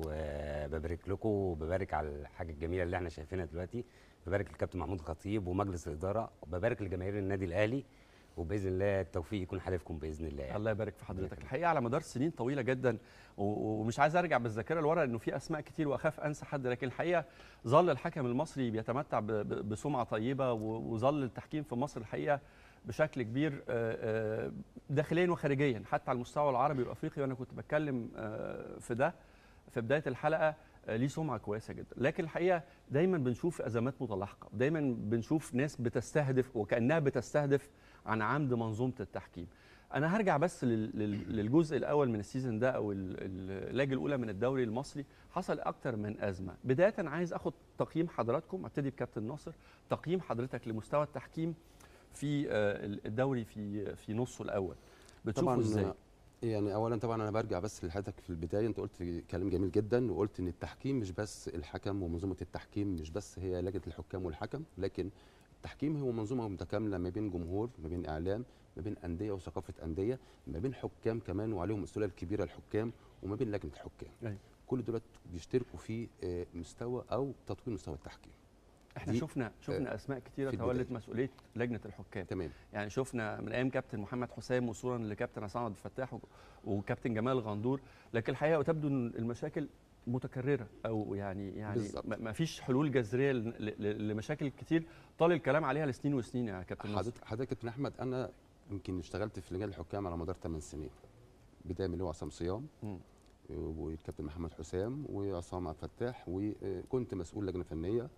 وببارك لكم وببارك على الحاجه الجميله اللي احنا شايفينها دلوقتي ببارك للكابتن محمود خطيب ومجلس الاداره وببارك لجماهير النادي الاهلي وباذن الله التوفيق يكون حليفكم باذن الله يعني. الله يبارك في حضرتك الحقيقه على مدار سنين طويله جدا و- ومش عايز ارجع بالذاكره لورا انه في اسماء كتير واخاف انسى حد لكن الحقيقه ظل الحكم المصري بيتمتع ب- ب- بسمعه طيبه و- وظل التحكيم في مصر الحقيقه بشكل كبير آه، آه، داخليا وخارجيا حتى على المستوى العربي والافريقي وانا كنت بتكلم آه، في ده في بدايه الحلقه آه، ليه سمعه كويسه جدا لكن الحقيقه دايما بنشوف ازمات متلاحقه دايما بنشوف ناس بتستهدف وكانها بتستهدف عن عمد منظومه التحكيم انا هرجع بس لل- لل- للجزء الاول من السيزون ده او ال- ال- اللاجة الاولى من الدوري المصري حصل اكتر من ازمه بدايه عايز اخد تقييم حضراتكم ابتدي بكابتن ناصر تقييم حضرتك لمستوى التحكيم في آه، الدوري في في نصه الاول بتشوفه طبعا ازاي يعني اولا طبعا انا برجع بس لحضرتك في البدايه انت قلت كلام جميل جدا وقلت ان التحكيم مش بس الحكم ومنظومه التحكيم مش بس هي لجنه الحكام والحكم لكن التحكيم هو منظومه متكامله ما بين جمهور ما بين اعلام ما بين انديه وثقافه انديه ما بين حكام كمان وعليهم مسؤوليه الكبيره الحكام وما بين لجنه الحكام أيوة. كل دول بيشتركوا في آه، مستوى او تطوير مستوى التحكيم احنا دي، شفنا شفنا آه، اسماء كتيره في تولت البداية. مسؤوليه لجنه الحكام تمام يعني شفنا من ايام كابتن محمد حسام وصولا لكابتن عصام عبد الفتاح و- وكابتن جمال غندور لكن الحقيقه تبدو ان المشاكل متكرره او يعني يعني بالظبط. ما ما فيش حلول جذريه ل- ل- لمشاكل كتير طال الكلام عليها لسنين وسنين يا كابتن ناصر حضرتك حضرتك كابتن احمد انا يمكن اشتغلت في لجان الحكام على مدار 8 سنين بدايه من اللي هو عصام صيام مم. والكابتن محمد حسام وعصام عبد الفتاح وكنت مسؤول لجنه فنيه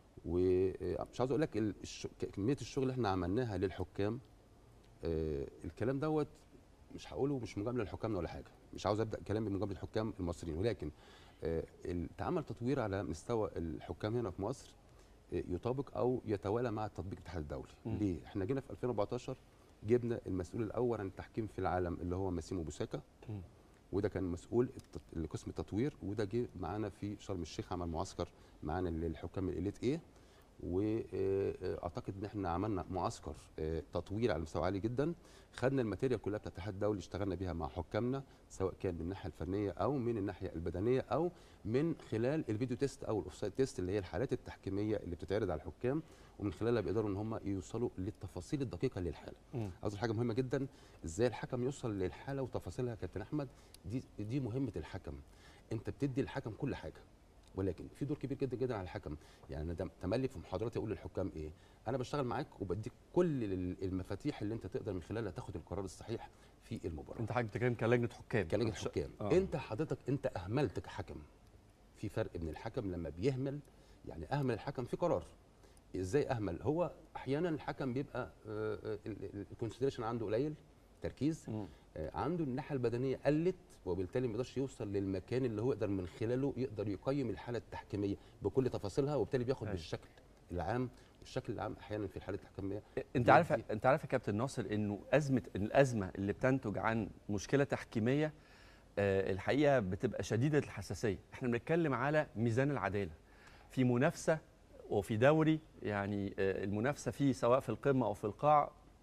ومش عاوز اقول لك ال- الش- كميه الشغل اللي احنا عملناها للحكام آه، الكلام دوت مش هقوله مش مجامله للحكام ولا حاجه مش عاوز ابدا كلام بمجامله الحكام المصريين ولكن آه، اتعمل تطوير على مستوى الحكام هنا في مصر آه، يطابق او يتوالى مع تطبيق الاتحاد الدولي مم. ليه احنا جينا في 2014 جبنا المسؤول الاول عن التحكيم في العالم اللي هو ماسيمو بوساكا مم. وده كان مسؤول التط- لقسم التطوير وده جه معانا في شرم الشيخ عمل معسكر معانا للحكام الاليت ايه واعتقد ان احنا عملنا معسكر آه، تطوير على مستوى عالي جدا خدنا الماتيريال كلها بتاعت الاتحاد الدولي اشتغلنا بيها مع حكامنا سواء كان من الناحيه الفنيه او من الناحيه البدنيه او من خلال الفيديو تيست او الاوفسايد تيست اللي هي الحالات التحكيميه اللي بتتعرض على الحكام ومن خلالها بيقدروا ان هم يوصلوا للتفاصيل الدقيقه للحاله مم. عاوز حاجه مهمه جدا ازاي الحكم يوصل للحاله وتفاصيلها يا كابتن احمد دي دي مهمه الحكم انت بتدي الحكم كل حاجه ولكن في دور كبير جدا جدا على الحكم يعني انا ده تملي في محاضراتي اقول للحكام ايه انا بشتغل معاك وبديك كل ال- المفاتيح اللي انت تقدر من خلالها تاخد القرار الصحيح في المباراه انت حضرتك بتتكلم كلجنه حكام كلجنه مش- حكام آه. انت حضرتك انت اهملت كحكم في فرق بين الحكم لما بيهمل يعني اهمل الحكم في قرار ازاي اهمل هو احيانا الحكم بيبقى الكونسيدريشن عنده قليل تركيز مم. آه، عنده الناحيه البدنيه قلت وبالتالي ما يقدرش يوصل للمكان اللي هو يقدر من خلاله يقدر يقيم الحاله التحكيميه بكل تفاصيلها وبالتالي بياخد أيوة. بالشكل العام الشكل العام احيانا في الحاله التحكيميه انت دي- عارف دي- انت عارف يا كابتن ناصر انه ازمه الازمه اللي بتنتج عن مشكله تحكيميه آه، الحقيقه بتبقى شديده الحساسيه احنا بنتكلم على ميزان العداله في منافسه وفي دوري يعني آه، المنافسه فيه سواء في القمه او في القاع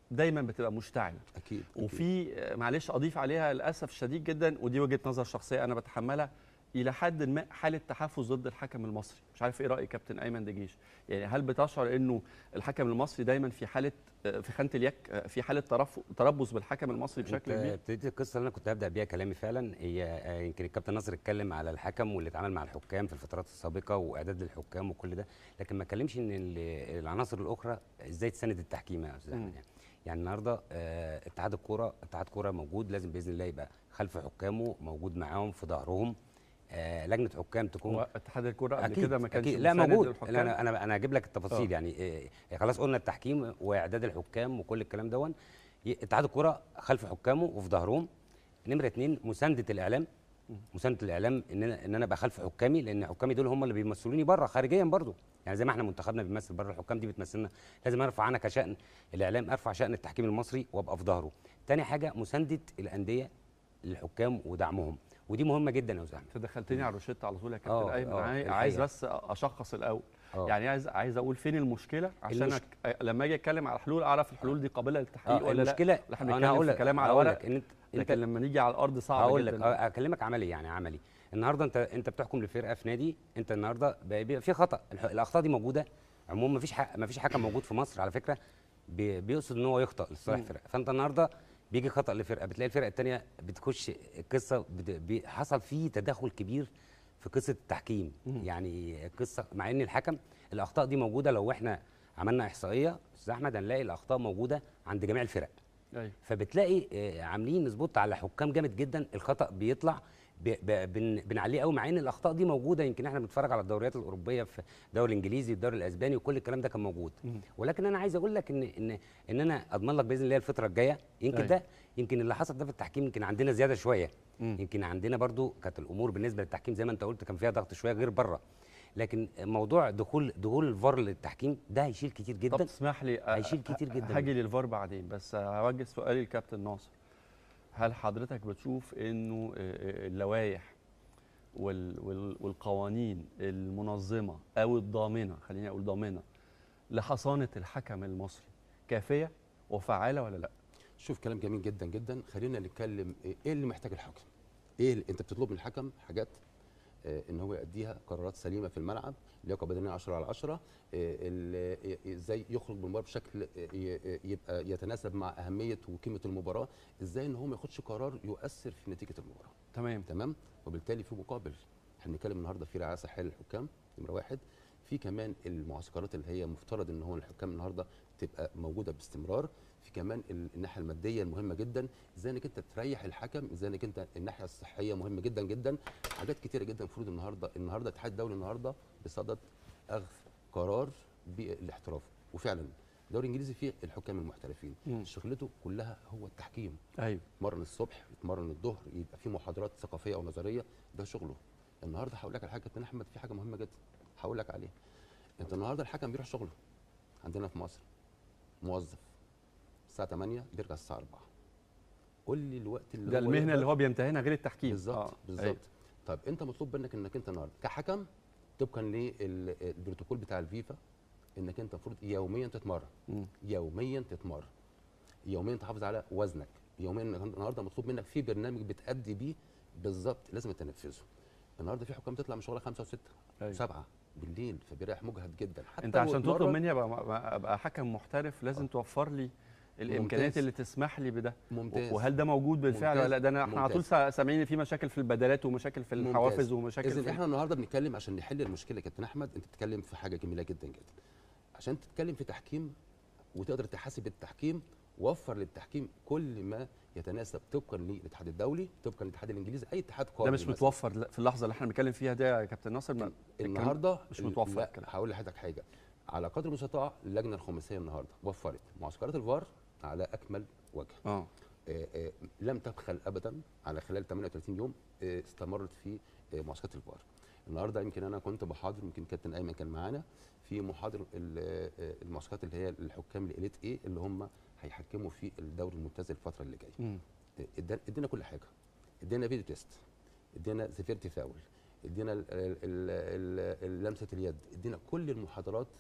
دايما بتبقى مشتعله اكيد وفي آه، معلش اضيف عليها للاسف شديد جدا ودي وجهه نظر شخصيه انا بتحملها الى حد ما حاله تحفز ضد الحكم المصري مش عارف ايه راي كابتن ايمن دجيش يعني هل بتشعر انه الحكم المصري دايما في حاله آه، في خانه اليك آه، في حاله ترف- تربص بالحكم المصري بشكل انت كبير ابتديت القصه اللي انا كنت هبدا بيها كلامي فعلا هي آه، يمكن الكابتن ناصر اتكلم على الحكم واللي اتعامل مع الحكام في الفترات السابقه واعداد للحكام وكل ده لكن ما اتكلمش ان ال- العناصر الاخرى ازاي تساند التحكيم يا استاذ احمد يعني يعني النهارده آه، اتحاد الكوره اتحاد كوره موجود لازم باذن الله يبقى خلف حكامه موجود معاهم في ظهرهم آه، لجنه حكام تكون هو اتحاد الكوره قبل أكيد كده ما كانش أكيد. لا مساند موجود للحكام؟ لا انا انا انا هجيب لك التفاصيل آه. يعني إيه خلاص قلنا التحكيم واعداد الحكام وكل الكلام دون ي- اتحاد الكوره خلف حكامه وفي ظهرهم نمره اتنين مسانده الاعلام مسانده الاعلام ان انا ان انا ابقى خلف حكامي لان حكامي دول هم اللي بيمثلوني بره خارجيا برضو يعني زي ما احنا منتخبنا بيمثل بره الحكام دي بتمثلنا لازم ارفع انا كشان الاعلام ارفع شان التحكيم المصري وابقى في ظهره تاني حاجه مسانده الانديه للحكام ودعمهم ودي مهمه جدا يا استاذ انت دخلتني على الروشته على طول يا كابتن آه، ايمن آه، عاي- الحقيقة. عايز بس اشخص الاول آه. يعني عايز عايز اقول فين المشكله عشان المشك- أك... لما اجي اتكلم على حلول اعرف الحلول دي قابله للتحقيق آه، ولا المشكلة- لا ولا احنا أنا بنتكلم هقول في لك- كلام على هقول ورق لك إن أنت- لكن أنت- لما نيجي على الارض صعب هقول جدا لك آه، اكلمك عملي يعني عملي النهارده انت انت بتحكم لفرقه في نادي انت النهارده بقى بيبقى في خطا الح- الاخطاء دي موجوده عموما ما فيش ما فيش حكم موجود في مصر على فكره بي- بيقصد ان هو يخطا لصالح مم. فرقه فانت النهارده بيجي خطا لفرقه بتلاقي الفرقه الثانيه بتخش القصه بت- بي- حصل فيه تدخل كبير في قصه التحكيم مم. يعني القصه مع ان الحكم الاخطاء دي موجوده لو احنا عملنا احصائيه استاذ احمد هنلاقي الاخطاء موجوده عند جميع الفرق ايوه فبتلاقي آه، عاملين سبوت على حكام جامد جدا الخطا بيطلع ب- ب- بن- بنعليه قوي مع ان الاخطاء دي موجوده يمكن احنا بنتفرج على الدوريات الاوروبيه في الدوري الانجليزي الدوري الاسباني وكل الكلام ده كان موجود مم. ولكن انا عايز اقول لك ان ان ان انا اضمن لك باذن الله الفتره الجايه يمكن أيوة. ده يمكن اللي حصل ده في التحكيم يمكن عندنا زياده شويه مم. يمكن عندنا برضو كانت الامور بالنسبه للتحكيم زي ما انت قلت كان فيها ضغط شويه غير بره لكن موضوع دخول دخول الفار للتحكيم ده هيشيل كتير جدا طب تسمح لي آه، هيشيل كتير جدا هاجي للفار بعدين بس هوجه سؤالي للكابتن ناصر هل حضرتك بتشوف انه آه، آه، اللوائح وال وال والقوانين المنظمه او الضامنه خليني اقول ضامنه لحصانه الحكم المصري كافيه وفعاله ولا لا؟ شوف كلام جميل جدا جدا خلينا نتكلم ايه اللي محتاج الحكم ايه اللي انت بتطلب من الحكم حاجات آه، ان هو يأديها قرارات سليمه في الملعب لياقه بدنيه 10 على 10 آه، ال- آه، ازاي يخرج بالمباراه بشكل آه، ي- آه، يبقى يتناسب مع اهميه وقيمه المباراه ازاي ان هو ما ياخدش قرار يؤثر في نتيجه المباراه تمام تمام وبالتالي في مقابل احنا بنتكلم النهارده في رعايه صحيه للحكام نمره واحد في كمان المعسكرات اللي هي مفترض ان هو الحكام النهارده تبقى موجوده باستمرار في كمان ال- الناحيه الماديه المهمه جدا ازاي انك انت تريح الحكم ازاي انك انت الناحيه الصحيه مهمه جدا جدا حاجات كتيره جدا المفروض النهارده النهارده الاتحاد الدولي النهارده بصدد اخذ قرار بالاحتراف وفعلا الدوري الانجليزي فيه الحكام المحترفين مم. شغلته كلها هو التحكيم ايوه يتمرن الصبح يتمرن الظهر يبقى في محاضرات ثقافيه او نظريه ده شغله النهارده هقول لك على حاجه كابتن احمد في حاجه مهمه جدا هقول لك عليها انت النهارده الحكم بيروح شغله عندنا في مصر موظف الساعه 8 بيرجع الساعه 4 قول لي الوقت اللي ده هو المهنه يقدر- اللي هو بيمتهنها غير التحكيم بالظبط آه، بالظبط أيوة. طيب انت مطلوب منك انك انت النهارده كحكم طبقا للبروتوكول بتاع الفيفا انك انت المفروض يوميا تتمرن مم. يوميا تتمرن يوميا تحافظ على وزنك يوميا النهارده مطلوب منك في برنامج بتأدي بيه بالظبط لازم تنفذه النهارده في حكام تطلع من شغلها 5 و6 أيوة. و7 بالليل فبيريح مجهد جدا حتى انت لو عشان تطلب اتمرن- مني ابقى ابقى حكم محترف لازم توفر لي الامكانيات ممتاز. اللي تسمح لي بده ممتاز. وهل ده موجود بالفعل ممتاز. ولا لا ده انا احنا على طول ممتاز. سا- سامعين إن في مشاكل في البدلات ومشاكل في الحوافز ومشاكل اذا في احنا النهارده بنتكلم عشان نحل المشكله يا كابتن احمد انت بتتكلم في حاجه جميله جدا جدا عشان تتكلم في تحكيم وتقدر تحاسب التحكيم وفر للتحكيم كل ما يتناسب طبقا للاتحاد الدولي طبقا للاتحاد الانجليزي اي اتحاد قوي ده مش متوفر لا- في اللحظه اللي احنا بنتكلم فيها دي يا كابتن ناصر ما- الكلام النهارده مش متوفر لا الكلام. هقول لحضرتك حاجه على قدر المستطاع اللجنه الخماسيه النهارده وفرت معسكرات الفار على اكمل وجه اه آه، آه، لم تبخل ابدا على خلال 38 يوم آه، استمرت في آه، معسكرات الفار النهارده يمكن انا كنت بحاضر يمكن كابتن ايمن كان معانا في محاضر ال- آه، المعسكرات اللي هي الحكام الاليت ايه اللي هم هيحكموا في الدوري الممتاز الفتره اللي جايه مم. ادانا ادينا كل حاجه ادينا فيديو تيست ادينا سيفيرتي فاول ادينا ال- ال- ال- ال- لمسه اليد ادينا كل المحاضرات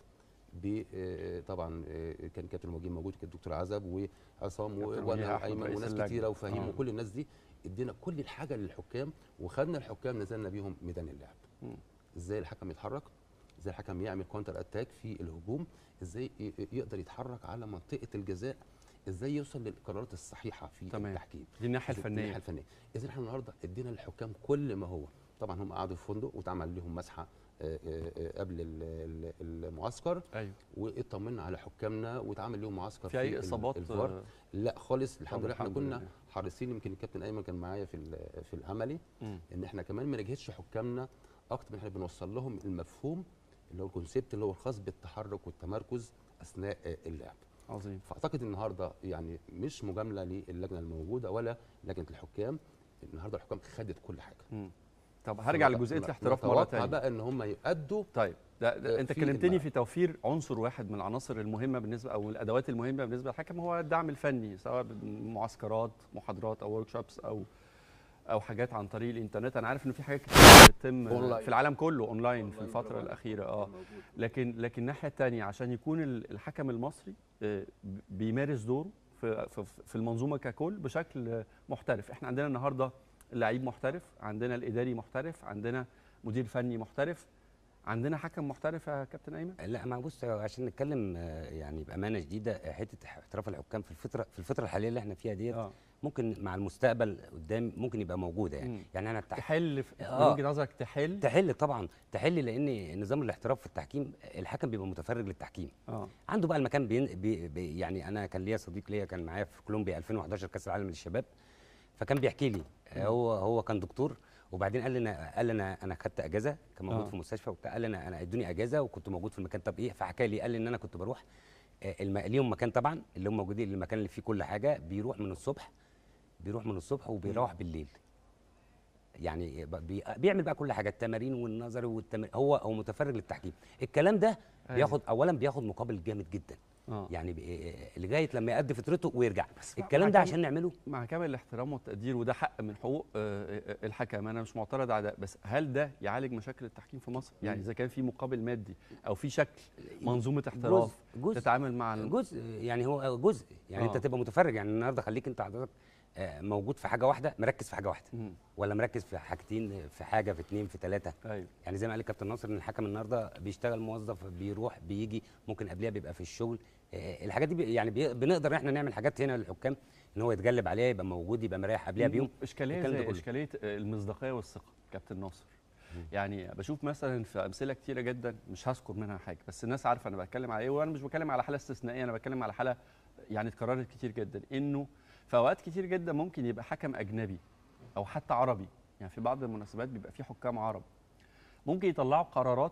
ب آه، طبعا آه، كان كابتن موجود موجود كان الدكتور عزب وعصام كابتن وجيه وانا أحمد ايمن رئيس وناس اللجنة. كتيره وفهيم آه. وكل الناس دي ادينا كل الحاجه للحكام وخدنا الحكام نزلنا بيهم ميدان اللعب مم. ازاي الحكم يتحرك ازاي الحكم يعمل كونتر اتاك في الهجوم ازاي ي- يقدر يتحرك على منطقه الجزاء ازاي يوصل للقرارات الصحيحه في تمام. التحكيم دي الناحية إزاي- الفنية. الناحيه الفنيه اذا احنا النهارده ادينا للحكام كل ما هو طبعا هم قعدوا في فندق واتعمل لهم مسحه آه، آه، آه، قبل ال- ال- المعسكر ايوه واطمنا على حكامنا واتعمل لهم معسكر في أي ال- إصابات، الفار آه؟ لا خالص الحمد طب لله احنا الحمد كنا لله. حريصين يمكن الكابتن ايمن كان معايا في ال- في العملي مم. ان احنا كمان ما نجهدش حكامنا اكتر من احنا بنوصل لهم المفهوم اللي هو الكونسيبت اللي هو الخاص بالتحرك والتمركز اثناء آه، اللعب عظيم فاعتقد النهارده يعني مش مجامله للجنه الموجوده ولا لجنه الحكام النهارده الحكام خدت كل حاجه مم. طب هرجع لجزئيه الاحتراف مره نتوقع ثانيه بقى ان هم يؤدوا طيب ده, ده آه، انت في كلمتني الملعب. في توفير عنصر واحد من العناصر المهمه بالنسبه او الادوات المهمه بالنسبه للحكم هو الدعم الفني سواء معسكرات محاضرات او ورك شوبس او او حاجات عن طريق الانترنت انا عارف ان في حاجات كتير بتتم أونلاين. في العالم كله اونلاين في الفتره الاخيره اه لكن لكن الناحيه الثانيه عشان يكون ال- الحكم المصري آه، بيمارس دوره في في- في المنظومه ككل بشكل آه، محترف احنا عندنا النهارده اللعيب محترف عندنا الاداري محترف عندنا مدير فني محترف عندنا حكم محترف يا كابتن ايمن لا ما بص عشان نتكلم آه، يعني بامانه شديده آه، حته احتراف الحكام في الفتره في الفتره الحاليه اللي احنا فيها ديت آه. ممكن مع المستقبل قدام ممكن يبقى موجوده يعني مم. يعني انا التح... تحل في- من آه. وجهه نظرك تحل تحل طبعا تحل لان نظام الاحتراف في التحكيم الحكم بيبقى متفرغ للتحكيم اه عنده بقى المكان بين بي بي يعني انا كان ليا صديق ليا كان معايا في كولومبيا 2011 كاس العالم للشباب فكان بيحكي لي آه، هو هو كان دكتور وبعدين قال لي انا قال لي انا انا خدت اجازه كان موجود آه. في مستشفى وبتاع قال لي انا انا ادوني اجازه وكنت موجود في المكان طب ايه فحكى لي قال لي ان انا كنت بروح آه، الم... ليهم مكان طبعا اللي هم موجودين المكان اللي فيه كل حاجه بيروح من الصبح بيروح من الصبح وبيروح بالليل يعني ب- بي- بيعمل بقى كل حاجه التمارين والنظري والتمارين هو هو متفرغ للتحكيم الكلام ده أيوة. بياخد اولا بياخد مقابل جامد جدا اه يعني بي- لغايه لما يأدي فطرته ويرجع مع- الكلام مع ده كام- عشان نعمله مع كامل الاحترام والتقدير وده حق من حقوق آه، آه، الحكم انا مش معترض على ده بس هل ده يعالج مشاكل التحكيم في مصر يعني مم. اذا كان في مقابل مادي او في شكل منظومه احتراف جزء جزء تتعامل مع الم- جزء يعني هو جزء يعني آه. انت تبقى متفرج يعني النهارده خليك انت حضرتك آه، موجود في حاجه واحده مركز في حاجه واحده مم. ولا مركز في حاجتين في حاجه في اتنين في ثلاثه ايوه يعني زي ما قال الكابتن ناصر ان الحكم النهارده بيشتغل موظف بيروح بيجي ممكن قبلها بيبقى في الشغل آه، الحاجات دي بي- يعني بي- بنقدر احنا نعمل حاجات هنا للحكام ان هو يتغلب عليها يبقى موجود يبقى مريح قبلها بيوم اشكاليه الكلام ده زي كله. اشكاليه آه، المصداقيه والثقه كابتن ناصر يعني بشوف مثلا في امثله كتيره جدا مش هذكر منها حاجه بس الناس عارفه انا بتكلم على ايه وانا مش بتكلم على حاله استثنائيه انا بتكلم على حاله يعني اتكررت كتير جدا انه في اوقات كتير جدا ممكن يبقى حكم اجنبي او حتى عربي يعني في بعض المناسبات بيبقى في حكام عرب ممكن يطلعوا قرارات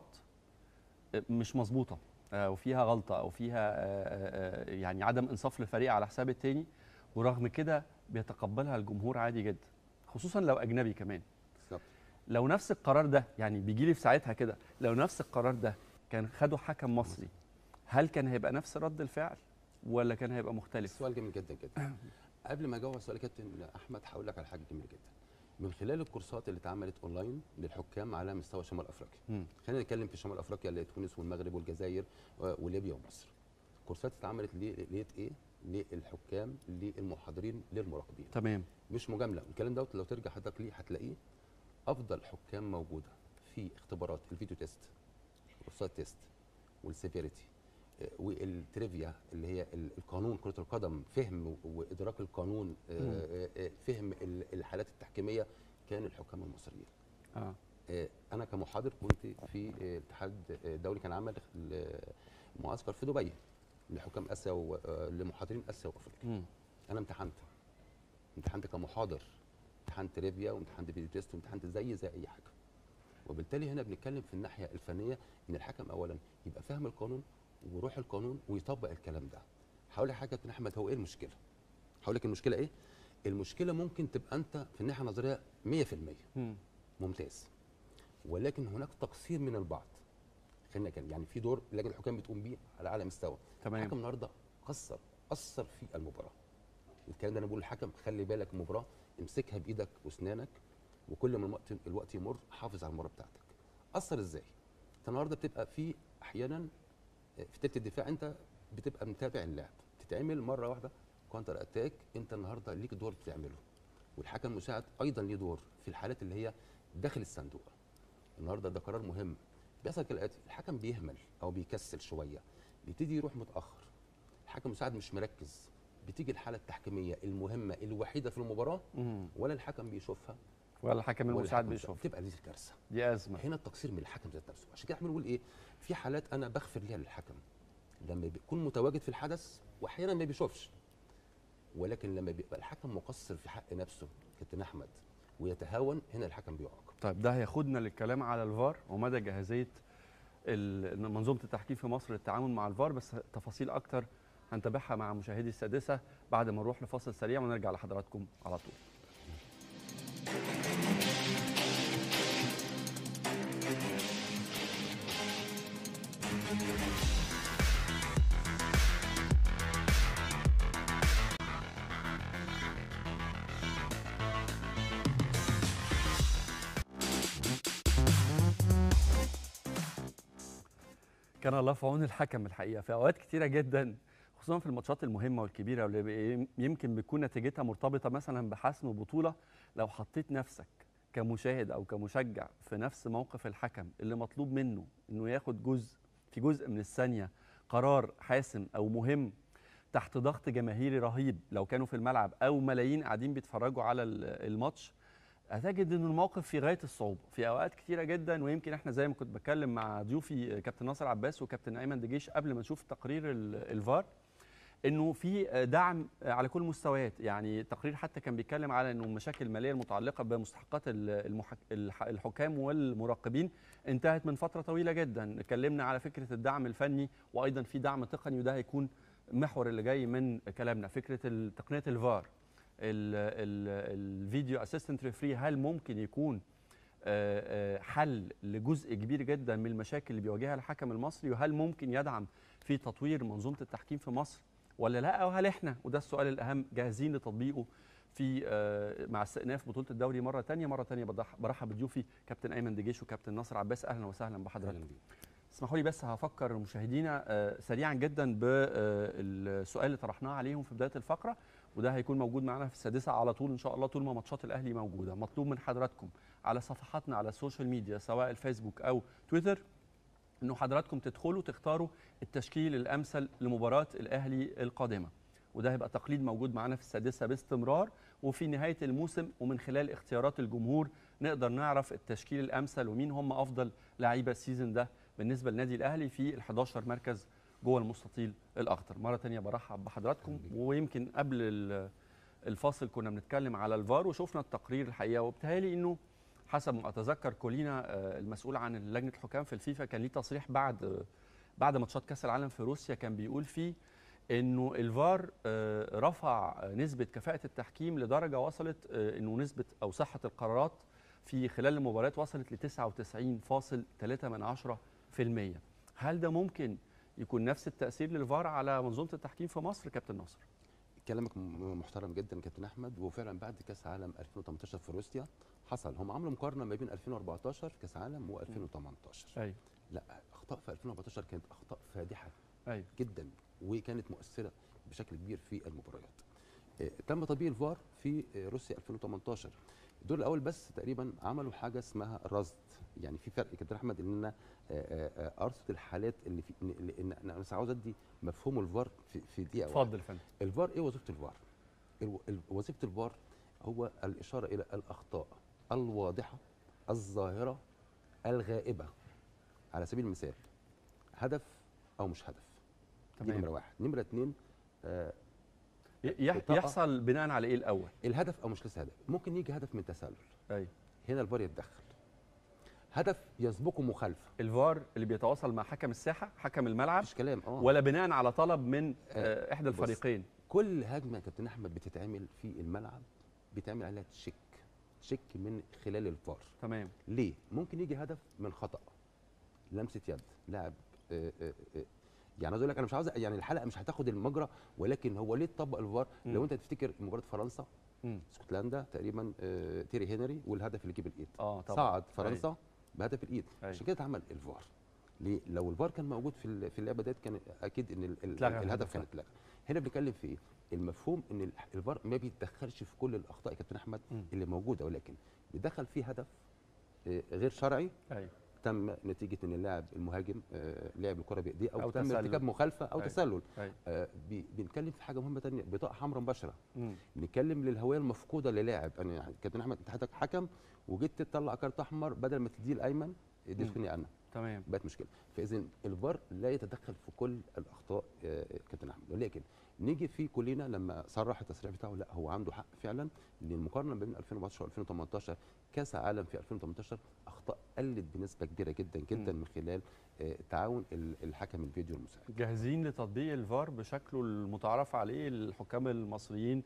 مش مظبوطه آه، وفيها غلطه او فيها آه، آه، آه، يعني عدم انصاف للفريق على حساب التاني ورغم كده بيتقبلها الجمهور عادي جدا خصوصا لو اجنبي كمان بالظبط لو نفس القرار ده يعني بيجي لي في ساعتها كده لو نفس القرار ده كان خده حكم مصري هل كان هيبقى نفس رد الفعل ولا كان هيبقى مختلف سؤال جميل جدا جدا قبل ما اجاوب على السؤال يا كابتن احمد هقول لك على حاجه جميله جدا من خلال الكورسات اللي اتعملت اونلاين للحكام على مستوى شمال افريقيا مم. خلينا نتكلم في شمال افريقيا اللي هي تونس والمغرب والجزائر و- وليبيا ومصر كورسات اتعملت ليه ليه ايه للحكام للمحاضرين للمراقبين تمام مش مجامله الكلام دوت لو ترجع حضرتك ليه هتلاقيه افضل حكام موجوده في اختبارات الفيديو تيست الكورسات تيست والسيفيريتي آه، والتريفيا اللي هي ال- القانون كره القدم فهم و- وادراك القانون آه، مم. آه، آه، فهم ال- الحالات التحكيميه كان الحكام المصريين اه آه، انا كمحاضر كنت في آه، اتحاد آه، دولي كان عمل ال- معسكر في دبي لحكام اسيا ولمحاضرين اسيا وافريقيا مم. انا امتحنت امتحنت كمحاضر امتحنت ريفيا وامتحنت فيديو تيست وامتحنت زي زي اي حاجه وبالتالي هنا بنتكلم في الناحيه الفنيه ان الحكم اولا يبقى فاهم القانون وروح القانون ويطبق الكلام ده هقول لك حاجه يا كابتن احمد هو ايه المشكله هقول لك المشكله ايه المشكله ممكن تبقى انت في الناحيه النظريه 100% مم. ممتاز ولكن هناك تقصير من البعض خلينا كان يعني في دور لجنه الحكام بتقوم بيه على اعلى مستوى تمام. الحكم النهارده قصر اثر في المباراه الكلام ده انا بقول للحكم خلي بالك المباراه امسكها بايدك واسنانك وكل ما الوقت الوقت يمر حافظ على المباراه بتاعتك اثر ازاي انت النهارده بتبقى في احيانا في تلت الدفاع انت بتبقى متابع اللعب تتعمل مره واحده كونتر اتاك انت النهارده ليك دور بتعمله والحكم المساعد ايضا ليه دور في الحالات اللي هي داخل الصندوق النهارده ده قرار مهم بيحصل كالاتي الحكم بيهمل او بيكسل شويه بيبتدي يروح متاخر الحكم المساعد مش مركز بتيجي الحاله التحكيميه المهمه الوحيده في المباراه مم. ولا الحكم بيشوفها ولا الحكم ولا المساعد الحكم بيشوف تبقى دي الكارثه دي ازمه هنا التقصير من الحكم ذات نفسه عشان كده احنا بنقول ايه في حالات انا بغفر ليها للحكم لما بيكون متواجد في الحدث واحيانا ما بيشوفش ولكن لما بيبقى الحكم مقصر في حق نفسه كابتن احمد ويتهاون هنا الحكم بيعاقب طيب ده هياخدنا للكلام على الفار ومدى جاهزيه ال- منظومه التحكيم في مصر للتعامل مع الفار بس تفاصيل اكتر هنتابعها مع مشاهدي السادسه بعد ما نروح لفاصل سريع ونرجع لحضراتكم على طول كان الله في عون الحكم الحقيقه في اوقات كتيره جدا خصوصا في الماتشات المهمه والكبيره واللي بي- يمكن بتكون نتيجتها مرتبطه مثلا بحسم بطوله لو حطيت نفسك كمشاهد او كمشجع في نفس موقف الحكم اللي مطلوب منه انه ياخد جزء في جزء من الثانيه قرار حاسم او مهم تحت ضغط جماهيري رهيب لو كانوا في الملعب او ملايين قاعدين بيتفرجوا على ال- الماتش هتجد ان الموقف في غايه الصعوبه في اوقات كتيره جدا ويمكن احنا زي ما كنت بتكلم مع ضيوفي كابتن ناصر عباس وكابتن ايمن دجيش قبل ما نشوف تقرير ال- الفار انه في دعم على كل المستويات يعني تقرير حتى كان بيتكلم على انه المشاكل الماليه المتعلقه بمستحقات ال- المحك... الح- الحكام والمراقبين انتهت من فتره طويله جدا اتكلمنا على فكره الدعم الفني وايضا في دعم تقني وده هيكون محور اللي جاي من كلامنا فكره ال- تقنيه الفار الفيديو اسيستنت ريفري هل ممكن يكون آه، آه، حل لجزء كبير جدا من المشاكل اللي بيواجهها الحكم المصري وهل ممكن يدعم في تطوير منظومه التحكيم في مصر ولا لا وهل احنا وده السؤال الاهم جاهزين لتطبيقه في آه، مع استئناف بطوله الدوري مره تانية مره تانية بضح- برحب بضيوفي كابتن ايمن دجيش وكابتن ناصر عباس اهلا وسهلا بحضراتكم اسمحوا لي بس هفكر مشاهدينا آه، سريعا جدا بالسؤال اللي طرحناه عليهم في بدايه الفقره وده هيكون موجود معانا في السادسه على طول ان شاء الله طول ما ماتشات الاهلي موجوده مطلوب من حضراتكم على صفحاتنا على السوشيال ميديا سواء الفيسبوك او تويتر انه حضراتكم تدخلوا تختاروا التشكيل الامثل لمباراه الاهلي القادمه وده هيبقى تقليد موجود معانا في السادسه باستمرار وفي نهايه الموسم ومن خلال اختيارات الجمهور نقدر نعرف التشكيل الامثل ومين هم افضل لعيبه السيزون ده بالنسبه للنادي الاهلي في ال 11 مركز جوه المستطيل الاخضر مره تانية برحب بحضراتكم ويمكن قبل ال- الفاصل كنا بنتكلم على الفار وشفنا التقرير الحقيقه وبالتالي انه حسب ما اتذكر كولينا آه، المسؤول عن لجنه الحكام في الفيفا كان ليه تصريح بعد بعد ماتشات كاس العالم في روسيا كان بيقول فيه انه الفار آه، رفع نسبه كفاءه التحكيم لدرجه وصلت آه، انه نسبه او صحه القرارات في خلال المباريات وصلت ل 99.3 من عشرة في المية هل ده ممكن يكون نفس التاثير للفار على منظومه التحكيم في مصر كابتن ناصر كلامك م- محترم جدا كابتن احمد وفعلا بعد كاس عالم 2018 في روسيا حصل هم عملوا مقارنه ما بين 2014 كاس عالم و2018 ايوه لا اخطاء في 2014 كانت اخطاء فادحه ايوه جدا وكانت مؤثره بشكل كبير في المباريات آه، تم تطبيق الفار في آه، روسيا 2018 الدور الاول بس تقريبا عملوا حاجه اسمها الرصد يعني في فرق كابتن احمد ان انا آه، آه، ارصد الحالات اللي في ان إن انا بس عاوز ادي مفهوم الفار في, في دقيقه واحدة. اتفضل يا فندم الفار ايه وظيفه الفار الو- ال- وظيفه الفار هو الاشاره الى الاخطاء الواضحه الظاهره الغائبه على سبيل المثال هدف او مش هدف دي تمام. نمره واحد نمره اتنين آه ي- يح- بطاقة- يحصل بناء على ايه الاول الهدف او مش لسه هدف ممكن يجي هدف من تسلل ايوه هنا الفار يتدخل هدف يسبقه مخالفه الفار اللي بيتواصل مع حكم الساحه حكم الملعب مفيش كلام اه ولا بناء على طلب من آه، احدى بص، الفريقين كل هجمه يا كابتن احمد بتتعمل في الملعب بيتعمل عليها تشيك تشيك من خلال الفار تمام ليه ممكن يجي هدف من خطا لمسه يد لاعب آه، آه، آه، يعني عايز اقول لك انا مش عاوز يعني الحلقه مش هتاخد المجرى ولكن هو ليه اتطبق الفار مم. لو انت تفتكر مباراه فرنسا مم. اسكتلندا تقريبا آه، تيري هنري والهدف اللي جيب الايد اه طبعا صعد فرنسا بهدف الايد أيوة. عشان كده اتعمل الفار ليه لو الفار كان موجود في ال- في اللعبه ديت كان اكيد ان ال- ال- اتلغى الهدف الهدف. كان اتلغى هنا بنتكلم في ايه المفهوم ان ال- الفار ما بيتدخلش في كل الاخطاء يا كابتن احمد اللي موجوده ولكن بيدخل فيه هدف آه، غير شرعي ايوه تم نتيجه ان اللاعب المهاجم آه، لعب الكره بايديه او, أو أو تم تسلل. ارتكاب مخالفه او أيوة. تسلل أيوة. آه، بي- بنتكلم في حاجه مهمه ثانيه بطاقه حمراء مباشره مم. نتكلم للهويه المفقوده للاعب انا كابتن احمد انت حضرتك حكم وجيت تطلع كارت احمر بدل ما تديه الايمن اديتني انا تمام بقت مشكله فاذا الفار لا يتدخل في كل الاخطاء آه، كابتن احمد ولكن نيجي في كلنا لما صرح التصريح بتاعه لا هو عنده حق فعلا ان المقارنه بين 2014 و 2018 كاس عالم في 2018 اخطاء قلت بنسبه كبيره جدا جدا من خلال آه، تعاون ال- الحكم الفيديو المساعد جاهزين لتطبيق الفار بشكله المتعارف عليه الحكام المصريين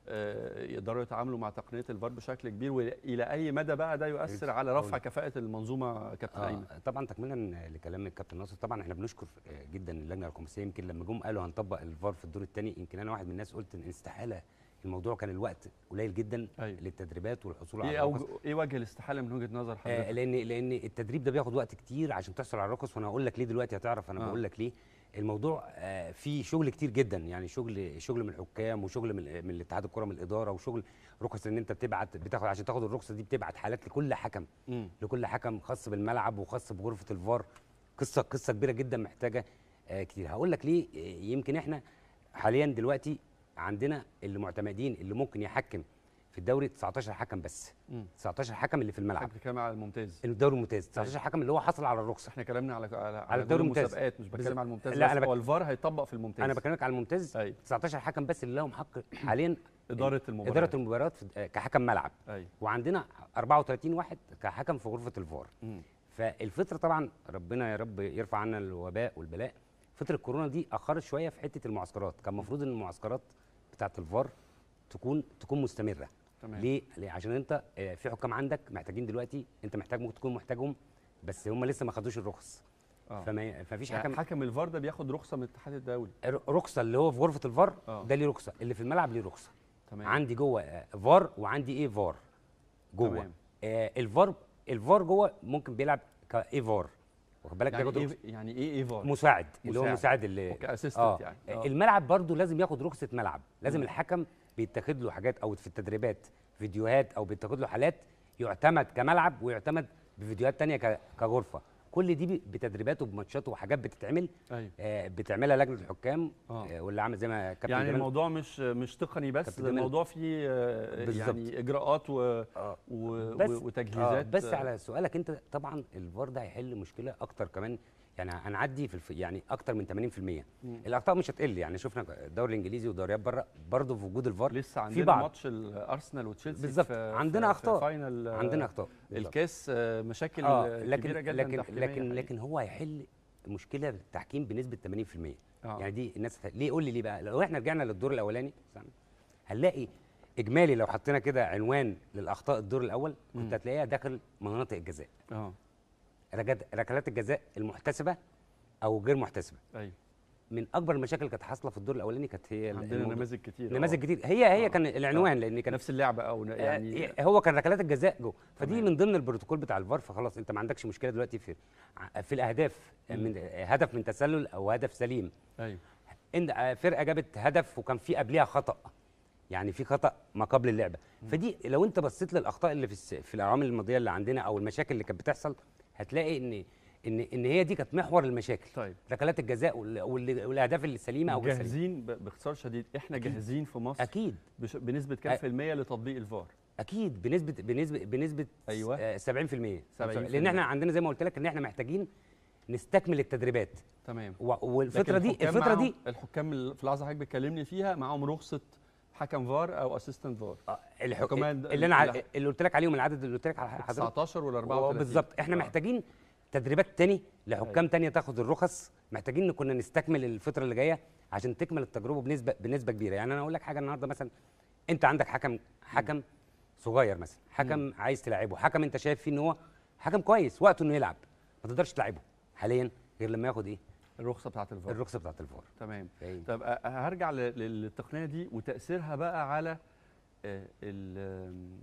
آه، يقدروا يتعاملوا مع تقنيه الفار بشكل كبير والى اي مدى بقى ده يؤثر على رفع كفاءه المنظومه كابتن آه ايمن طبعا تكملا لكلام الكابتن ناصر طبعا احنا بنشكر آه، جدا اللجنه الخماسيه يمكن لما جم قالوا هنطبق الفار في الدور الثاني يمكن انا واحد من الناس قلت ان استحاله الموضوع كان الوقت قليل جدا أيوة. للتدريبات والحصول ايه على الرخص. أوج... ايه وجه الاستحاله من وجهه نظر آه حضرتك لان لان التدريب ده بياخد وقت كتير عشان تحصل على الرخص وانا هقول لك ليه دلوقتي هتعرف انا آه. بقول لك ليه الموضوع آه فيه شغل كتير جدا يعني شغل شغل من الحكام وشغل من من الاتحاد الكره من الاداره وشغل رخص ان انت بتبعت بتاخد عشان تاخد الرخصه دي بتبعت حالات لكل حكم مم. لكل حكم خاص بالملعب وخاص بغرفه الفار قصه قصه كبيره جدا محتاجه آه كتير هقول لك ليه آه، يمكن احنا حاليا دلوقتي عندنا اللي معتمدين اللي ممكن يحكم في الدوري 19 حكم بس مم. 19 حكم اللي في الملعب بتتكلم على الممتاز الدوري الممتاز 19 حكم اللي هو حصل على الرخصه احنا كلامنا على على, على الدوري كل الممتاز المسابقات مش بتكلم بالظبط. على الممتاز لا بس انا هو بك... الفار هيطبق في الممتاز انا بكلمك على الممتاز أيوة. 19 حكم بس اللي لهم حق حاليا اداره المباراه اداره المباريات في- كحكم ملعب ايوه وعندنا 34 واحد كحكم في غرفه الفار مم. فالفتره طبعا ربنا يا رب يرفع عنا الوباء والبلاء فتره كورونا دي اخرت شويه في حته المعسكرات كان المفروض ان المعسكرات بتاعه الفار تكون تكون مستمره تمام. ليه؟ ليه عشان انت آه، في حكام عندك محتاجين دلوقتي انت محتاج ممكن تكون محتاجهم بس هم لسه ما خدوش الرخص آه. فما فيش يعني حكم حكم الفار ده بياخد رخصه من الاتحاد الدولي ر- رخصه اللي هو في غرفه الفار آه. ده ليه رخصه اللي في الملعب ليه رخصه تمام. عندي جوه آه، فار وعندي ايه فار جوه تمام. آه الفار الفار جوه ممكن بيلعب كايه فار واخد بالك يعني بياخد ايه رخصة يعني ايه ايه فار مساعد اللي هو مساعد اللي كاسيستنت يعني آه. آه. الملعب برضو لازم ياخد رخصه ملعب لازم مم. الحكم بيتاخد له حاجات او في التدريبات فيديوهات او بيتاخد له حالات يعتمد كملعب ويعتمد بفيديوهات تانية ك- كغرفه كل دي ب- بتدريبات وبماتشات وحاجات بتتعمل ايوه آه بتعملها لجنه الحكام آه. آه واللي عامل زي ما كابتن يعني جمال- الموضوع مش مش تقني بس كابتن جمال. الموضوع فيه آه، بالظبط. يعني اجراءات و... و... بس و... وتجهيزات آه بس على سؤالك انت طبعا الفار ده هيحل مشكله اكتر كمان يعني هنعدي في الف... يعني اكتر من 80% مم. الاخطاء مش هتقل يعني شفنا الدوري الانجليزي ودوريات بره برضه في وجود الفار لسه في عندنا بعض ماتش الارسنال وتشيلسي بالظبط. في عندنا في- أخطاء. في فاينل آه، عندنا أخطاء. بالظبط. الكاس آه، مشاكل اه لكن كبيره جدا لكن تحكيمية لكن حقيقي. لكن هو هيحل مشكله التحكيم بنسبه 80% آه. يعني دي الناس هت- ليه قول لي ليه بقى لو احنا رجعنا للدور الاولاني استنى، هنلاقي اجمالي لو حطينا كده عنوان للاخطاء الدور الاول كنت مم. هتلاقيها داخل مناطق الجزاء اه ركلات ركلات الجزاء المحتسبه او غير محتسبه ايوه من اكبر المشاكل اللي كانت حاصله في الدور الاولاني كانت هي عندنا الموضوع- نماذج كتير نماذج آه. كتير هي هي آه. كان العنوان آه. لان كان نفس اللعبه او ن- يعني يعني هو كان ركلات الجزاء جوه فدي تمام. من ضمن البروتوكول بتاع الفار فخلاص انت ما عندكش مشكله دلوقتي في ع- في الاهداف مم. من هدف من تسلل او هدف سليم ايوه ان آه، فرقه جابت هدف وكان في قبلها خطا يعني في خطا ما قبل اللعبه فدي لو انت بصيت للاخطاء اللي في الس- في الاعوام الماضيه اللي عندنا او المشاكل اللي كانت بتحصل هتلاقي ان ان ان هي دي كانت محور المشاكل طيب ركلات الجزاء وال- وال- والاهداف السليمه او غير سليمة. جاهزين ب- باختصار شديد احنا أكيد. جاهزين في مصر اكيد بش... بنسبه كام أ- في الميه لتطبيق الفار اكيد بنسبه بنسبه بنسبه أيوة. آه، 70% 70%. لان احنا عندنا زي ما قلت لك ان احنا محتاجين نستكمل التدريبات تمام و- والفتره لكن دي الحكام الفتره معاهم- دي الحكام اللي في لحظه حضرتك بتكلمني فيها معاهم رخصه حكم فار او اسيستنت فار الح- الحكام اللي انا ع- اللي قلت لك عليهم العدد اللي قلت لك على حضرتك 19 ولا آه، 34 بالظبط احنا آه. محتاجين تدريبات تاني لحكام تانية تاخد الرخص محتاجين كنا نستكمل الفتره اللي جايه عشان تكمل التجربه بنسبه بنسبه كبيره يعني انا اقول لك حاجه النهارده مثلا انت عندك حكم حكم صغير مثلا حكم عايز تلعبه حكم انت شايف فيه ان هو حكم كويس وقته انه يلعب ما تقدرش تلعبه حاليا غير لما ياخد ايه الرخصه بتاعت الفار الرخصه بتاعت الفار تمام فاهم؟ طب أ- هرجع ل- للتقنيه دي وتاثيرها بقى على آه، ال- آم،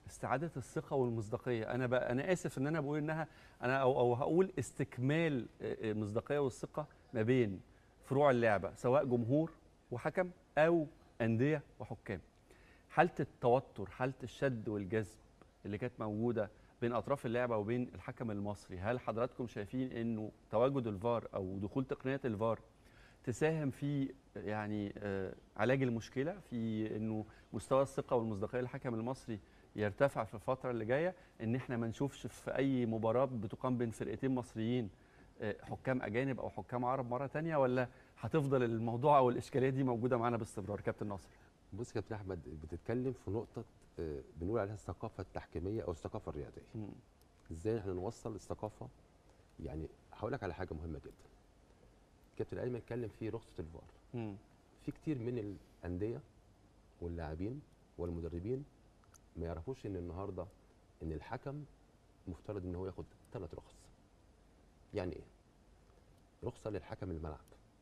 استعاده الثقه والمصداقيه انا بقى انا اسف ان انا بقول انها انا او او هقول استكمال آه، آه، المصداقيه والثقه ما بين فروع اللعبه سواء جمهور وحكم او انديه وحكام حاله التوتر حاله الشد والجذب اللي كانت موجوده بين اطراف اللعبه وبين الحكم المصري هل حضراتكم شايفين انه تواجد الفار او دخول تقنيه الفار تساهم في يعني آه، علاج المشكله في انه مستوى الثقه والمصداقيه للحكم المصري يرتفع في الفتره اللي جايه ان احنا ما نشوفش في اي مباراه بتقام بين فرقتين مصريين آه، حكام اجانب او حكام عرب مره تانية ولا هتفضل الموضوع او الاشكاليه دي موجوده معانا باستمرار كابتن ناصر بص يا كابتن احمد بتتكلم في نقطه آه، بنقول عليها الثقافه التحكيميه او الثقافه الرياضيه ازاي احنا نوصل الثقافه يعني هقول لك على حاجه مهمه جدا كابتن ايمن اتكلم في رخصه الفار في كتير من الانديه واللاعبين والمدربين ما يعرفوش ان النهارده ان الحكم مفترض ان هو ياخد ثلاث رخص يعني ايه رخصه للحكم الملعب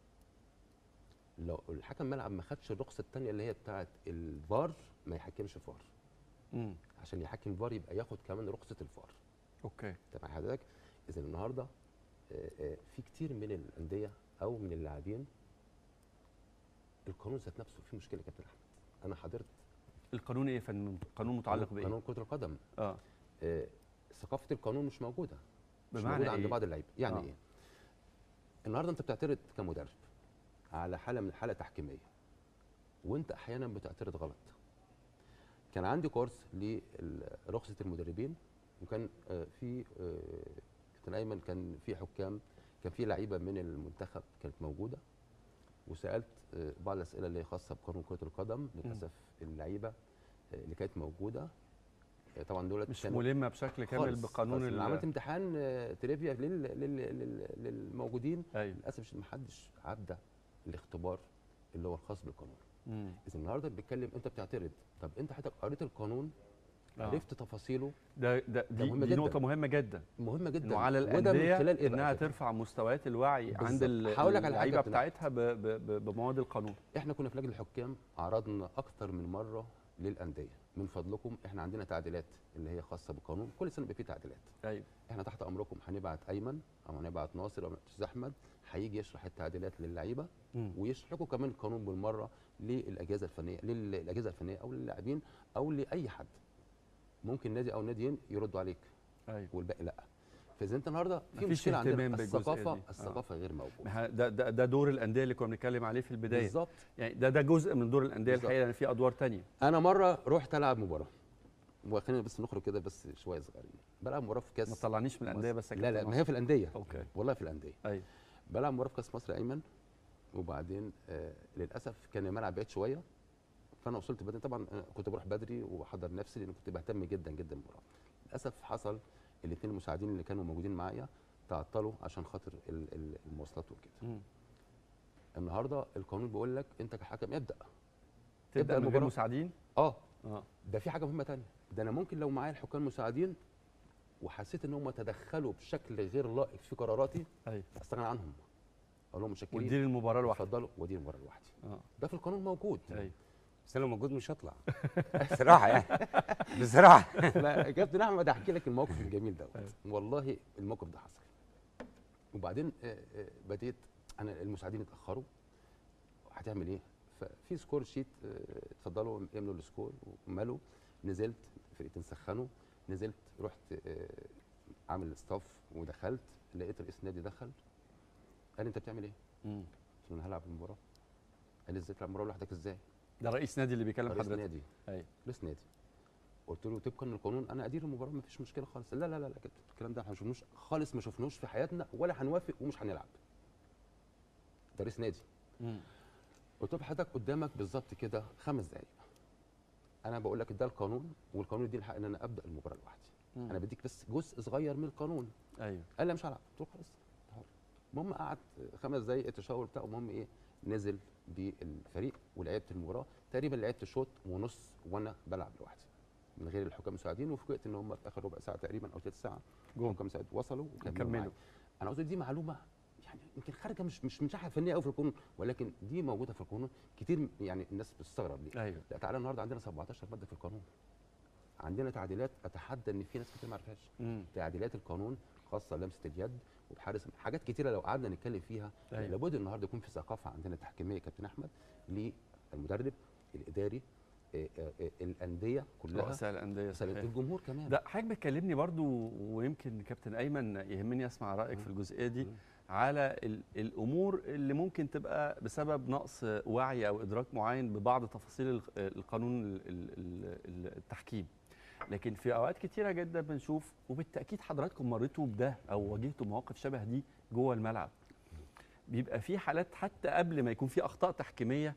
لو الحكم ملعب ما خدش الرخصه الثانيه اللي هي بتاعه الفار ما يحكمش فار امم عشان يحكم فار يبقى ياخد كمان رخصه الفار اوكي تمام حضرتك اذا النهارده آه، آه، في كتير من الانديه او من اللاعبين القانون ذات نفسه فيه مشكله يا كابتن احمد انا حضرت القانون ايه يا فندم قانون متعلق بايه قانون كره القدم اه آه، ثقافه القانون مش موجوده مش بمعنى موجوده عند إيه؟ بعض اللعيبه يعني آه. ايه النهارده انت بتعترض كمدرب على حاله من الحاله التحكيميه وانت احيانا بتعترض غلط كان عندي كورس لرخصه المدربين وكان آه، في آه، كابتن ايمن كان في حكام كان في لعيبه من المنتخب كانت موجوده وسالت آه، بعض الاسئله اللي هي خاصه بقانون كره القدم للاسف اللعيبه آه، اللي كانت موجوده آه، طبعا دولت مش كانوا- ملمه بشكل كامل خالص، بقانون خالص. ال- أنا عملت امتحان آه، تريفيا لل... لل... لل... للموجودين أيوة. للاسف ما حدش عدى الاختبار اللي هو الخاص بالقانون مم. اذا النهارده بنتكلم انت بتعترض طب انت حضرتك قريت القانون آه. عرفت تفاصيله ده ده دي, مهمة دي جداً. نقطه مهمه جدا مهمه جدا انه على وده من الانديه خلال إيه بقى انها كده؟ ترفع مستويات الوعي عند بالظبط. ال- هقول لك على حاجة اللعيبه يا كابتن بتاعتها ب- ب- ب- بمواد القانون احنا كنا في لجنه الحكام عرضنا اكتر من مره للانديه من فضلكم احنا عندنا تعديلات اللي هي خاصه بالقانون كل سنه بيبقى في تعديلات ايوه احنا تحت امركم هنبعت ايمن او هنبعت ناصر او الاستاذ احمد هيجي يشرح التعديلات للعيبه مم. ويشرح لكم كمان القانون بالمره للاجهزه الفنيه للاجهزه الفنيه او للاعبين او لاي حد ممكن نادي او ناديين يردوا عليك ايوه والباقي لا فاذا انت النهارده في مفيش مشكله اهتمام عندنا بالجزئية الثقافه دي. آه. الثقافه غير موجوده ما ه- ده, ده ده دور الانديه اللي كنا بنتكلم عليه في البدايه بالظبط. يعني ده ده جزء من دور الانديه بالظبط. الحقيقه لان في ادوار تانية انا مره رحت العب مباراه وخلينا بس نخرج كده بس شويه صغيرين بلعب مباراه في كاس ما تطلعنيش من الأندية بس يا لا كابتن لا ما ناصر. هي في الانديه اوكي والله في الانديه ايوه بلعب مباراه في كاس مصر يا ايمن وبعدين آه للاسف كان الملعب بعيد شويه فانا وصلت بدري طبعا أنا كنت بروح بدري وبحضر نفسي لان كنت بهتم جدا جدا بالمباراه للاسف حصل الاثنين المساعدين اللي كانوا موجودين معايا تعطلوا عشان خاطر ال- ال- المواصلات وكده مم. النهارده القانون بيقول لك انت كحكم ابدا تبدا من غير مساعدين اه اه ده في حاجه مهمه تانية ده انا ممكن لو معايا الحكام مساعدين وحسيت ان هم تدخلوا بشكل غير لائق في قراراتي ايوه استغنى عنهم اقول لهم متشكرين وتدير المباراه لوحدك اتفضلوا وادير المباراه لوحدي اه ده في القانون موجود ايوه بس انا لو موجود مش هطلع بصراحه يعني بصراحه لا يا كابتن احمد احكي لك الموقف الجميل دوت والله الموقف ده حصل وبعدين آه، آه، بديت انا المساعدين اتاخروا هتعمل ايه ففي سكور شيت آه، اتفضلوا املوا السكور وملوا نزلت فرقتين سخنوا نزلت رحت آه، عامل ستاف ودخلت لقيت رئيس النادي دخل قال لي انت بتعمل ايه؟ مم. قلت له انا هلعب المباراه قال لي ازاي تلعب المباراه لوحدك ازاي؟ ده رئيس نادي اللي بيكلم رئيس حضرتك نادي ايوه رئيس نادي قلت له طبقا للقانون انا ادير المباراه ما فيش مشكله خالص لا لا لا لا كده الكلام ده احنا ما شفناش خالص ما شفناش في حياتنا ولا هنوافق ومش هنلعب ده رئيس نادي مم. قلت له حضرتك قدامك بالظبط كده خمس دقائق انا بقول لك ده القانون والقانون يديني الحق ان انا ابدا المباراه لوحدي مم. انا بديك بس جزء صغير من القانون ايوه قال لي مش هلعب قلت له خلاص تعال. المهم قعد خمس دقايق التشاور بتاعه المهم ايه نزل بالفريق ولعبت المباراه تقريبا لعبت شوط ونص وانا بلعب لوحدي من غير الحكام المساعدين وفوجئت ان هم في اخر ربع ساعه تقريبا او ثلث ساعه جم. الحكام المساعدين وصلوا وكملوا كملوا. معايا. انا عاوز دي معلومه يعني يمكن خارجه مش مش من ناحيه فنيه قوي في القانون ولكن دي موجوده في القانون كتير يعني الناس بتستغرب ليه ايوه لا تعالى النهارده عندنا 17 ماده في القانون عندنا تعديلات اتحدى ان في ناس كتير ما عرفهاش مم. تعديلات القانون خاصه لمسه اليد وبحارس حاجات كتيره لو قعدنا نتكلم فيها أيوة. لابد النهارده يكون في ثقافه عندنا تحكيميه كابتن احمد للمدرب الاداري آه، آه، آه، الانديه كلها رؤساء الانديه صحيح. الجمهور كمان ده حضرتك بتكلمني برضو ويمكن كابتن ايمن يهمني اسمع رايك في الجزئيه دي على ال- الامور اللي ممكن تبقى بسبب نقص وعي او ادراك معين ببعض تفاصيل ال- القانون ال- ال- ال- التحكيم لكن في اوقات كتيره جدا بنشوف وبالتاكيد حضراتكم مريتوا بده او واجهتوا مواقف شبه دي جوه الملعب بيبقى في حالات حتى قبل ما يكون في اخطاء تحكيميه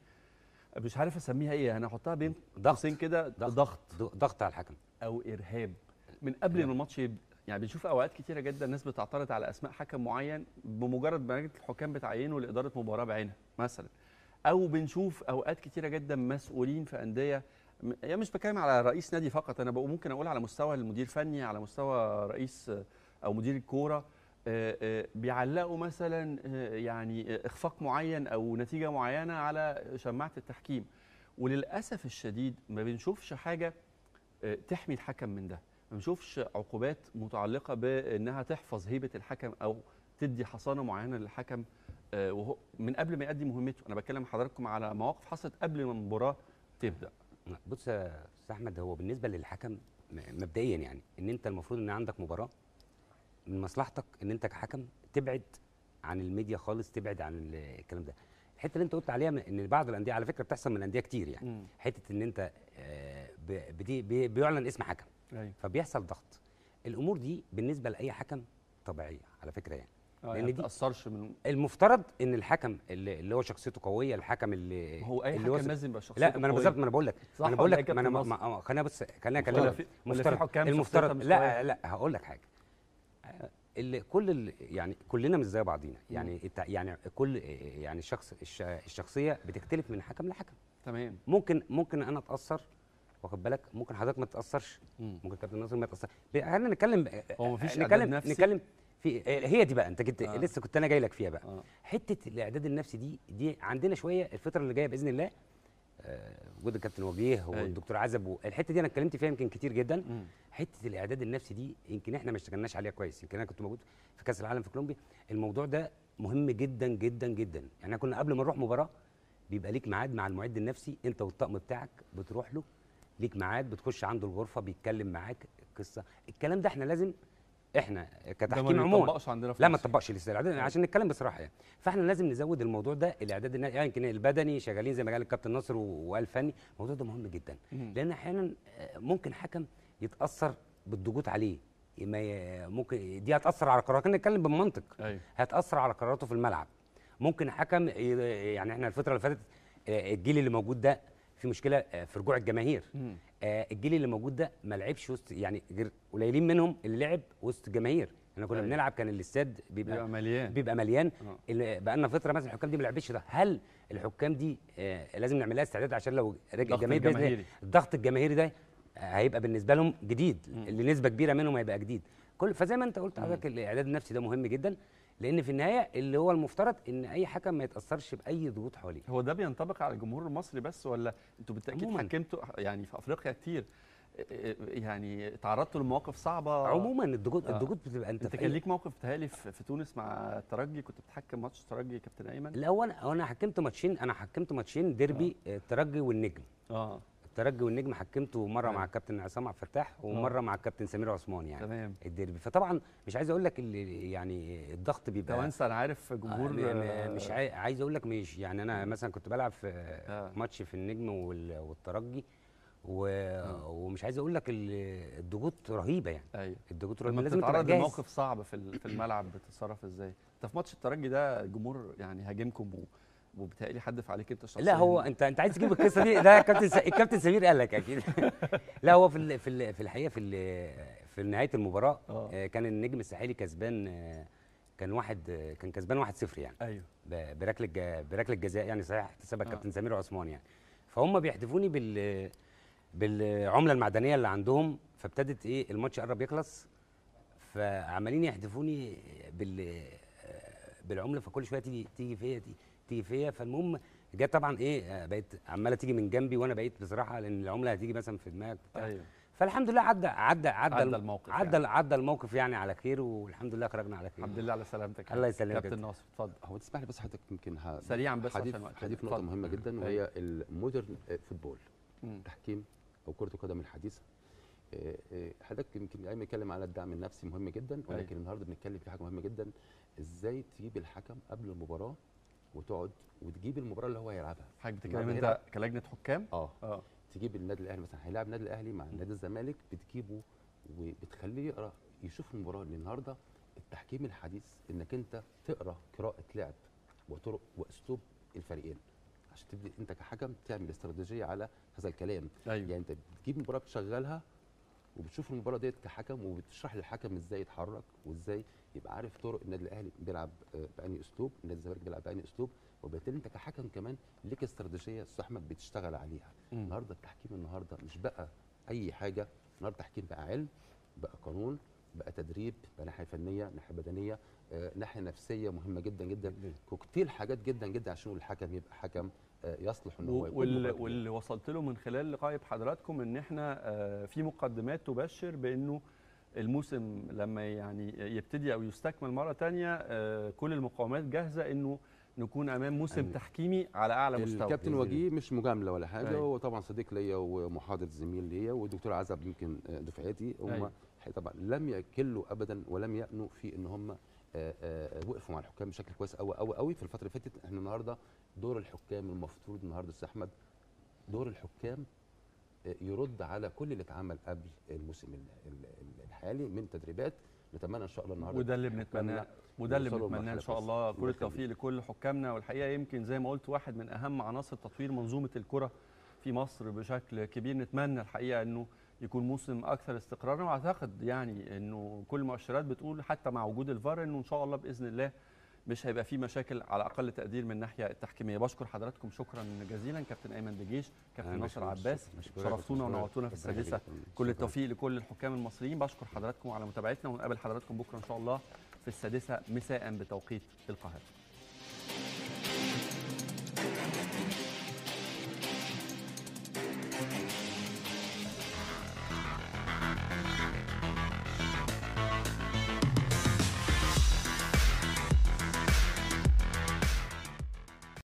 مش عارف اسميها ايه انا احطها بين قوسين كده ضغط ضغط على الحكم او ارهاب من قبل ما الماتش يبدا يعني بنشوف اوقات كتيره جدا الناس بتعترض على اسماء حكم معين بمجرد ما لجنه الحكام بتعينه لاداره مباراه بعينها مثلا او بنشوف اوقات كتيره جدا مسؤولين في انديه م- يعني مش بتكلم على رئيس نادي فقط انا بقول ممكن اقول على مستوى المدير الفني على مستوى رئيس آه، او مدير الكوره آه، آه، بيعلقوا مثلا آه، يعني آه، اخفاق معين او نتيجه معينه على شماعه التحكيم وللاسف الشديد ما بنشوفش حاجه آه، تحمي الحكم من ده ما بنشوفش عقوبات متعلقه بانها تحفظ هيبه الحكم او تدي حصانه معينه للحكم آه، وهو من قبل ما يؤدي مهمته انا بتكلم حضراتكم على مواقف حصلت قبل ما المباراه تبدا بص يا استاذ احمد هو بالنسبه للحكم م- مبدئيا يعني ان انت المفروض ان عندك مباراه من مصلحتك ان انت كحكم تبعد عن الميديا خالص تبعد عن ال- الكلام ده الحته اللي انت قلت عليها من- ان بعض الانديه على فكره بتحصل من الانديه كتير يعني مم. حته ان انت آه، ب- بدي- بي- بيعلن اسم حكم أيوة. فبيحصل ضغط الامور دي بالنسبه لاي حكم طبيعيه على فكره يعني آه، يعني ما تاثرش من المفترض ان الحكم اللي, اللي هو شخصيته قويه الحكم اللي هو أي اللي حكم لازم يبقى شخصيته لا ما انا قوية. بالظبط ما انا بقول لك صح ما انا بقول ولا لك إيه ما انا كابتن ما- ناصر؟ ما- خلينا بس خلينا ولا اكلمك في- ولا في مفترض حكام المفترض شخصيتها مش لا قوية؟ لا هقول لك حاجه اللي كل ال- يعني كلنا مش زي بعضينا يعني التع- يعني كل يعني الشخص الش- الشخصيه بتختلف من حكم لحكم تمام ممكن ممكن انا اتاثر واخد بالك ممكن حضرتك ما تتاثرش ممكن كابتن ناصر ما يتاثرش خلينا نتكلم هو مفيش نتكلم إعداد نفسي؟ نتكلم في هي دي بقى انت جبت آه. آه. لسه كنت انا جاي لك فيها بقى آه. آه. حته الاعداد النفسي دي دي عندنا شويه الفتره اللي جايه باذن الله آه، وجود الكابتن وجيه والدكتور عزب الحته دي انا اتكلمت فيها يمكن كتير جدا حته الاعداد النفسي دي يمكن احنا ما اشتغلناش عليها كويس يمكن انا كنت موجود في كاس العالم في كولومبيا الموضوع ده مهم جدا جدا جدا يعني احنا كنا قبل ما نروح مباراه بيبقى ليك ميعاد مع المعد النفسي انت والطقم بتاعك بتروح له ليك ميعاد بتخش عنده الغرفه بيتكلم معاك القصه الكلام ده احنا لازم احنا كتحكيم عموما بيطبقش عندنا في لا ما مصر. تطبقش لسه الاعداد عشان نتكلم بصراحه يعني فاحنا لازم نزود الموضوع ده الاعداد النا- يعني يمكن البدني شغالين زي ما قال الكابتن ناصر و- وقال فني الموضوع ده مهم جدا مم. لان احيانا آه، ممكن حكم يتاثر بالضغوط عليه ما ي- ممكن دي هتاثر على قراراته نتكلم بالمنطق أيوة. هتاثر على قراراته في الملعب ممكن حكم ي- يعني احنا الفتره اللي فاتت آه، الجيل اللي موجود ده في مشكله آه، في رجوع الجماهير مم. آه، الجيل اللي موجود ده ما لعبش وسط يعني غير قليلين منهم اللي لعب وسط الجماهير احنا كنا أيوة. بنلعب كان الاستاد بيبقى, بيبقى مليان. بيبقى مليان آه. اللي بقى لنا فتره مثلا الحكام دي ما لعبتش ده هل الحكام دي آه لازم نعمل لها استعداد عشان لو رجع ضغط الجماهير بإذن الله- الجماهيري. الضغط الجماهيري ده آه، هيبقى بالنسبه لهم جديد لنسبه كبيره منهم هيبقى جديد كل فزي ما انت قلت حضرتك الاعداد النفسي ده مهم جدا لان في النهايه اللي هو المفترض ان اي حكم ما يتاثرش باي ضغوط حواليه هو ده بينطبق على الجمهور المصري بس ولا انتوا بالتاكيد عموماً. حكمتوا يعني في افريقيا كتير يعني تعرضتوا لمواقف صعبه عموما الضغوط آه. الضغوط بتبقى انت انت في كان أي- ليك موقف تهالي في في تونس مع الترجي كنت بتحكم ماتش الترجي كابتن ايمن لا هو انا هو انا حكمت ماتشين انا حكمت ماتشين ديربي آه. الترجي والنجم اه الترجي والنجم حكمته مره أيوة. مع الكابتن عصام عبد الفتاح ومره مع الكابتن سمير عثمان يعني تمام. الديربي فطبعا مش عايز اقول لك اللي يعني الضغط بيبقى توانسه انا عارف جمهور آه، م- م- مش عاي- عايز اقول لك مش يعني انا مثلا كنت بلعب في آه. ماتش في النجم وال- والترجي و... ومش عايز اقول لك ال- الضغوط رهيبه يعني ايوه الضغوط رهيبه لما لازم تبقى بتتعرض جاهز لموقف صعب في ال- في الملعب بتتصرف ازاي انت في ماتش الترجي ده الجمهور يعني هاجمكم و... وبالتالي حدف عليك انت شخصيا لا هو انت انت عايز تجيب القصه دي ده كابتن س... الكابتن سمير قال لك اكيد لا هو في ال... في ال... في الحقيقه في ال... في نهايه المباراه آه. آه. كان النجم الساحلي كسبان آه، كان واحد آه، كان كسبان 1-0 يعني ايوه ب- بركله ج- بركله جزاء يعني صحيح احتسبها آه. الكابتن سمير عثمان يعني فهم بيحدفوني بال بالعمله المعدنيه اللي عندهم فابتدت ايه الماتش قرب يخلص فعمالين يحدفوني بال بالعمله فكل شويه تيجي تيجي فيا تيجي, تيجي فيا فالمهم جت طبعا ايه آه، بقت عماله تيجي من جنبي وانا بقيت بصراحه لان العمله هتيجي مثلا في دماغك بتاع. ايوه فالحمد لله عدى عدى عدى, عدى الم- الموقف عدى يعني. عدى الموقف يعني على خير والحمد لله خرجنا على خير الحمد لله على سلامتك الله يسلمك كابتن كابتن. ناصر اتفضل هو تسمح لي بس حضرتك يمكن ه- سريعاً بس هضيف- عشان وقتنا. هضيف نقطه اتفضل. مهمه جدا أيوة. وهي المودرن فوتبول مم. تحكيم او كره القدم الحديثه آه، آه، حضرتك يمكن دايما بنتكلم على الدعم النفسي مهم جدا ولكن أيوة. النهارده بنتكلم في حاجه مهمه جدا ازاي تجيب الحكم قبل المباراه وتقعد وتجيب المباراه اللي هو هيلعبها حضرتك بتتكلم النهاردة انت هيلعب- كلجنه حكام اه اه تجيب النادي الاهلي مثلا هيلاعب النادي الاهلي مع نادي الزمالك بتجيبه وبتخليه يقرا يشوف المباراه لان النهارده التحكيم الحديث انك انت تقرا قراءه لعب وطرق واسلوب الفريقين عشان تبدا انت كحكم تعمل استراتيجيه على هذا الكلام أيوة. يعني انت بتجيب مباراه بتشغلها وبتشوف المباراه ديت كحكم وبتشرح للحكم ازاي يتحرك وازاي يبقى عارف طرق النادي الاهلي بيلعب آه، بأنهي اسلوب النادي الزمالك بيلعب بأنهي اسلوب وبالتالي انت كحكم كمان ليك استراتيجيه استاذ احمد بتشتغل عليها مم. النهارده التحكيم النهارده مش بقى اي حاجه النهارده التحكيم بقى علم بقى قانون بقى تدريب بقى ناحيه فنيه ناحيه بدنيه آه، ناحيه نفسيه مهمه جدا جدا كوكتيل حاجات جدا جدا عشان الحكم يبقى حكم آه، يصلح ان هو يكون واللي, مباراه كبيرة. واللي وصلت له من خلال لقائي بحضراتكم ان احنا آه، في مقدمات تبشر بانه الموسم لما يعني يبتدي او يستكمل مره تانية آه، كل المقومات جاهزه انه نكون امام موسم أمين. تحكيمي على اعلى مستوى الكابتن بإذن وجيه مش مجامله ولا حاجه أيوة. هو طبعا صديق ليا ومحاضر زميل ليا والدكتور عزب يمكن آه، دفعتي هم أيوة. طبعا لم يكلوا ابدا ولم يأنوا في ان هم آه، آه، وقفوا مع الحكام بشكل كويس قوي قوي قوي في الفتره اللي فاتت احنا النهارده دور الحكام المفروض النهارده استاذ احمد دور الحكام آه، يرد على كل اللي اتعمل قبل الموسم ال- ال- الحالي من تدريبات نتمنى ان شاء الله النهارده وده اللي حكامنا بنتمناه وده اللي يوصلوا بنتمناه ان لمرحلة شاء كويسة. الله كل الله يخليك. التوفيق لكل حكامنا والحقيقه يمكن زي ما قلت واحد من اهم عناصر تطوير منظومه الكره في مصر بشكل كبير نتمنى الحقيقه انه يكون موسم اكثر استقرارا واعتقد يعني انه كل المؤشرات بتقول حتى مع وجود الفار انه ان شاء الله باذن الله مش هيبقى في مشاكل على اقل تقدير من الناحيه التحكيميه بشكر حضراتكم شكرا جزيلا كابتن ايمن دجيش كابتن أنا ناصر بشكرك، عباس بشكرك، شرفتونا بشكرك. ونورتونا في ربنا يخليك. السادسه كل شكرا. التوفيق لكل الحكام المصريين بشكر حضراتكم على متابعتنا ونقابل حضراتكم بكره ان شاء الله في السادسه مساء بتوقيت القاهره